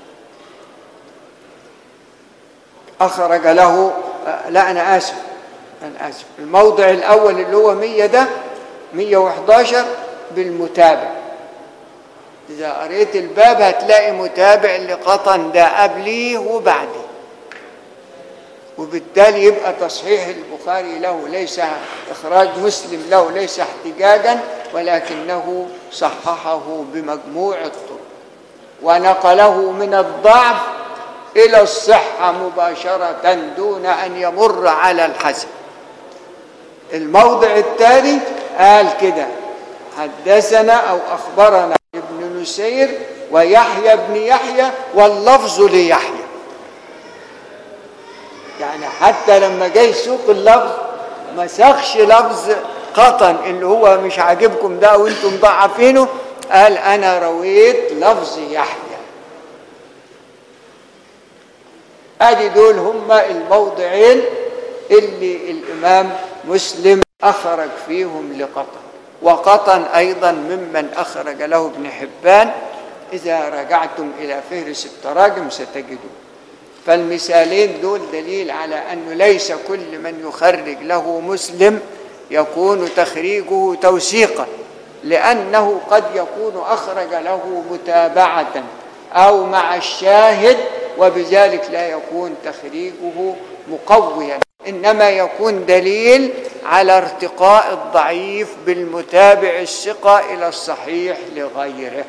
أخرج له لا أنا آسف أنا آسف الموضع الأول اللي هو 100 ده 111 بالمتابع إذا قريت الباب هتلاقي متابع لقطن ده قبليه وبعديه وبالتالي يبقى تصحيح البخاري له ليس إخراج مسلم له ليس احتجاجا ولكنه صححه بمجموع الطرق ونقله من الضعف إلى الصحة مباشرة دون أن يمر على الحسن الموضع التالي قال كده حدثنا أو أخبرنا ابن نسير ويحيى بن يحيى واللفظ ليحيى يعني حتى لما جاي يسوق اللفظ ما ساقش لفظ قطن اللي هو مش عاجبكم ده وانتم مضعفينه قال انا رويت لفظ يحيى ادي دول هما الموضعين اللي الامام مسلم أخرج فيهم لقطن وقطن أيضا ممن أخرج له ابن حبان إذا رجعتم إلى فهرس التراجم ستجدون فالمثالين دول دليل على أنه ليس كل من يخرج له مسلم يكون تخريجه توثيقا لأنه قد يكون أخرج له متابعة أو مع الشاهد وبذلك لا يكون تخريجه مقويا إنما يكون دليل على ارتقاء الضعيف بالمتابع الثقة إلى الصحيح لغيره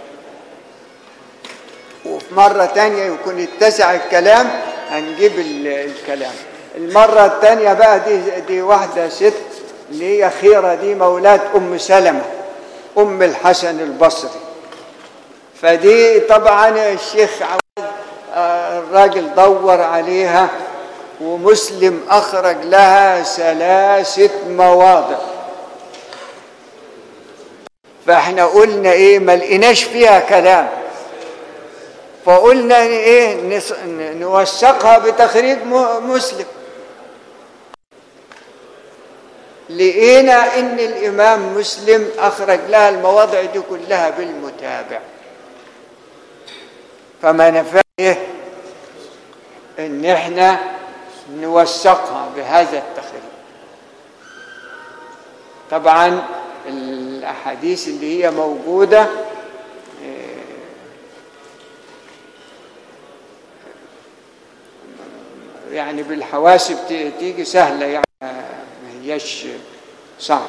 وفي مرة تانية يكون اتسع الكلام هنجيب ال- الكلام المرة التانية بقى دي, دي واحدة ست اللي هي خيرة دي مولاة أم سلمة أم الحسن البصري فدي طبعا الشيخ عواد آه، الراجل دور عليها ومسلم أخرج لها ثلاثة مواضع فاحنا قلنا ايه ما لقيناش فيها كلام فقلنا ايه نص- ن- نوثقها بتخريج م- مسلم لقينا ان الامام مسلم اخرج لها المواضع دي كلها بالمتابع فما نفع ايه ان احنا نوثقها بهذا التخريج طبعا الاحاديث اللي هي موجوده يعني بالحواسب ت- تيجي سهلة يعني ما هيش صعب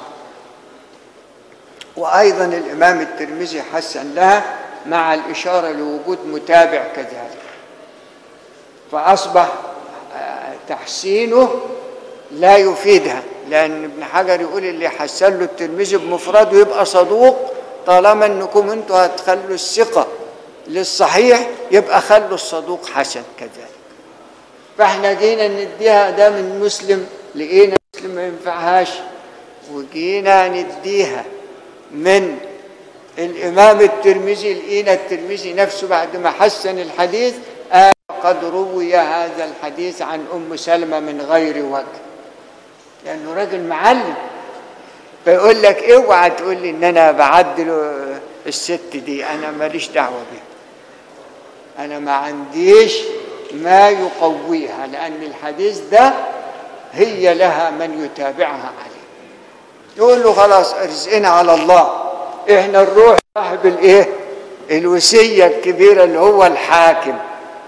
وأيضا الإمام الترمذي حسن لها مع الإشارة لوجود متابع كذلك فأصبح آه، تحسينه لا يفيدها لأن ابن حجر يقول اللي حسن له الترمذي بمفرده يبقى صدوق طالما انكم انتوا هتخلوا الثقة للصحيح يبقى خلوا الصدوق حسن كذلك فاحنا جينا نديها ده من مسلم لقينا مسلم ما ينفعهاش وجينا نديها من الامام الترمذي لقينا الترمذي نفسه بعد ما حسن الحديث قال قد روي هذا الحديث عن ام سلمه من غير وجه لانه راجل معلم فيقول لك اوعى تقول لي ان انا بعدل الست دي انا ماليش دعوه بيها انا ما عنديش ما يقويها لان الحديث ده هي لها من يتابعها عليه يقول له خلاص ارزقنا على الله احنا نروح صاحب الايه الوصيه الكبيره اللي هو الحاكم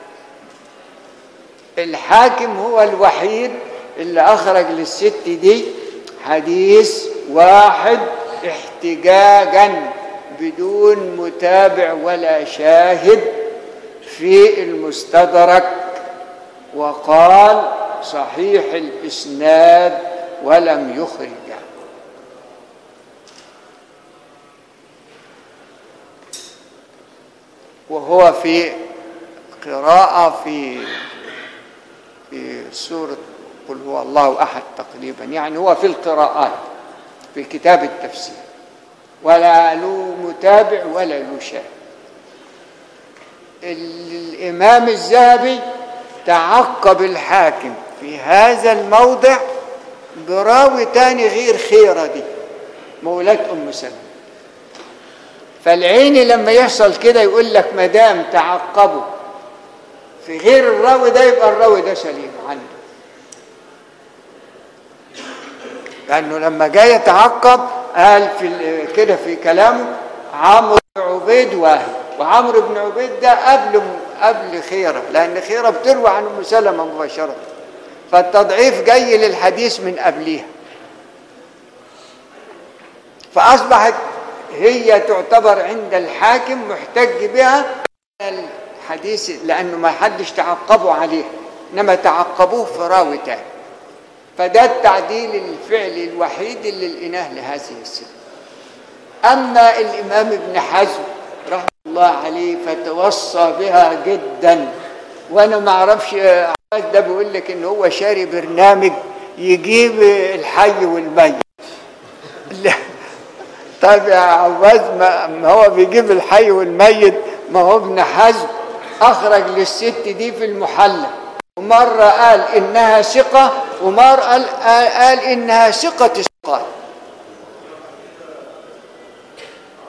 الحاكم هو الوحيد اللي اخرج للست دي حديث واحد احتجاجا بدون متابع ولا شاهد في المستدرك وقال صحيح الاسناد ولم يخرجه وهو في قراءة في في سورة قل هو الله أحد تقريبا يعني هو في القراءات في كتاب التفسير ولا له متابع ولا له شاهد الإمام الذهبي تعقب الحاكم في هذا الموضع براوي تاني غير خيرة دي مولاة أم سلمة فالعيني لما يحصل كده يقول لك ما دام تعقبوا في غير الراوي ده يبقى الراوي ده سليم عنده لأنه لما جاي يتعقب قال في ال- كده في كلامه عمرو بن عبيد واحد وعمرو بن عبيد ده قبل قبل خيرة لأن خيرة بتروى عن أم سلمة مباشرة فالتضعيف جاي للحديث من قبليها فأصبحت هي تعتبر عند الحاكم محتج بها الحديث لأنه ما حدش تعقبوا عليه إنما تعقبوه في راوي تاني فده التعديل الفعلي الوحيد اللي لقيناه لهذه السنة أما الإمام ابن حزم رحمه الله عليه فتوصى بها جدا وأنا ما أعرفش عباد ده بيقول لك إن هو شاري برنامج يجيب الحي والميت لا طيب يا عباس ما ما هو بيجيب الحي والميت ما هو ابن حزم أخرج للست دي في المحلى ومرة قال إنها ثقة ومرة قال, قال إنها ثقة الثقات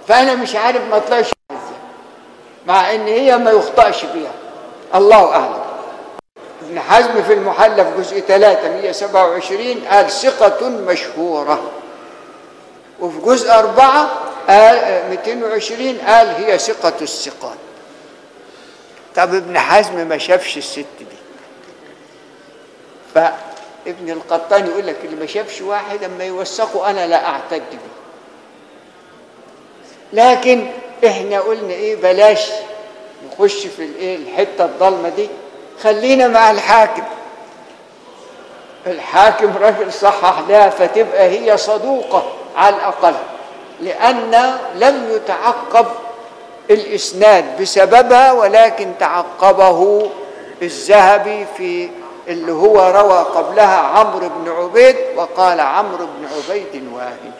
فانا مش عارف ما طلعش ازاي مع ان هي ما يخطأش بيها الله اعلم ابن حزم في المحلى في جزء 3 127 قال ثقة مشهورة وفي جزء 4 قال 220 قال هي ثقة الثقات طب ابن حزم ما شافش الست دي فابن القطان يقول لك اللي ما شافش واحد اما يوثقه انا لا اعتد به لكن احنا قلنا ايه بلاش نخش في الايه الحته الضلمه دي خلينا مع الحاكم الحاكم راجل صحح لها فتبقى هي صدوقه على الاقل لان لم يتعقب الاسناد بسببها ولكن تعقبه الذهبي في اللي هو روى قبلها عمرو بن عبيد وقال عمرو بن عبيد واهن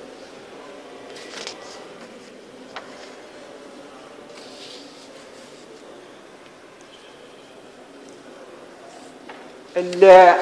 ال-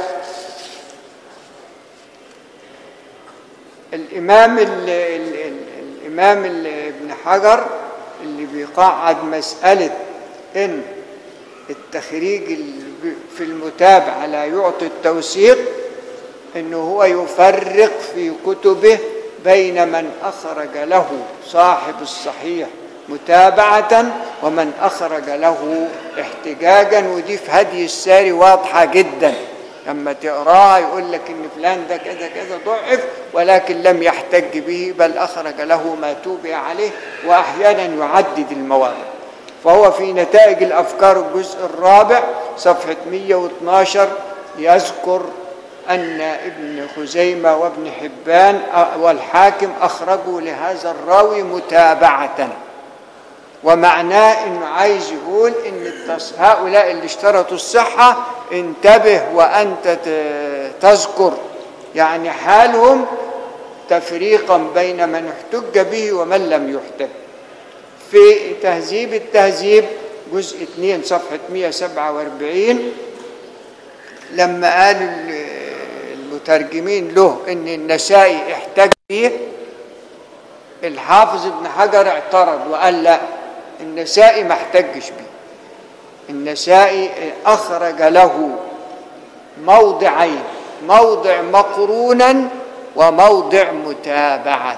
الإمام ال ال ال الإمام ال- ابن حجر اللي بيقعد مسألة إن التخريج ال- في المتابعة لا يعطي التوثيق إنه هو يفرق في كتبه بين من أخرج له صاحب الصحيح متابعة ومن أخرج له احتجاجا ودي في هدي الساري واضحة جدا لما تقراها يقول لك ان فلان ده كذا كذا ضعف ولكن لم يحتج به بل اخرج له ما توبع عليه واحيانا يعدد المواضع فهو في نتائج الافكار الجزء الرابع صفحه 112 يذكر ان ابن خزيمه وابن حبان والحاكم اخرجوا لهذا الراوي متابعه ومعناه انه عايز يقول ان التص... هؤلاء اللي اشترطوا الصحه انتبه وانت ت- تذكر يعني حالهم تفريقا بين من احتج به ومن لم يحتج في تهذيب التهذيب جزء 2 صفحه 147 لما قال ال- المترجمين له ان النسائي احتج به الحافظ ابن حجر اعترض وقال لا النسائي ما احتجش به النسائي اخرج له موضعين موضع مقرونا وموضع متابعه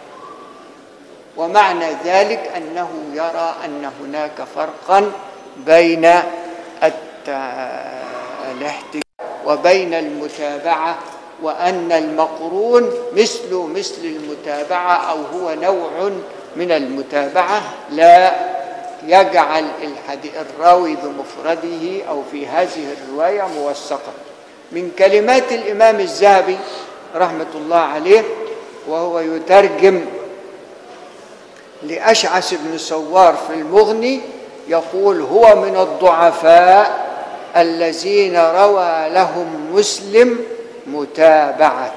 ومعنى ذلك انه يرى ان هناك فرقا بين الت- الاحتجاج وبين المتابعه وان المقرون مثل مثل المتابعه او هو نوع من المتابعه لا يجعل الحديث الراوي بمفرده او في هذه الروايه موثقا من كلمات الامام الذهبي رحمه الله عليه وهو يترجم لأشعث بن سوار في المغني يقول هو من الضعفاء الذين روى لهم مسلم متابعة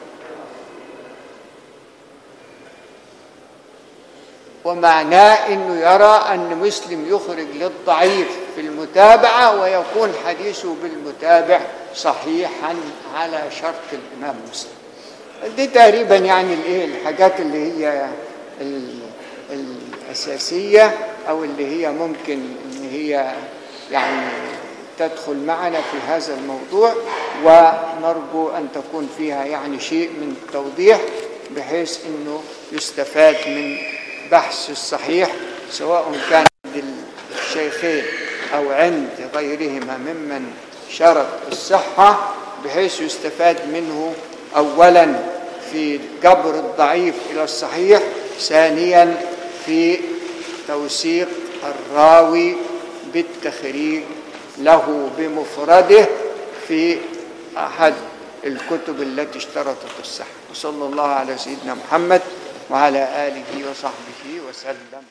ومعناه انه يرى ان مسلم يخرج للضعيف في المتابعه ويكون حديثه بالمتابع صحيحا على شرط الامام مسلم دي تقريبا يعني الايه الحاجات اللي هي ال- الاساسيه او اللي هي ممكن ان هي يعني تدخل معنا في هذا الموضوع ونرجو ان تكون فيها يعني شيء من التوضيح بحيث انه يستفاد من بحث الصحيح سواء كان عند الشيخين او عند غيرهما ممن شرط الصحه بحيث يستفاد منه اولا في جبر الضعيف الى الصحيح ثانيا في توثيق الراوي بالتخريج له بمفرده في احد الكتب التي اشترطت الصحه وصلى الله على سيدنا محمد وعلى اله وصحبه وسلم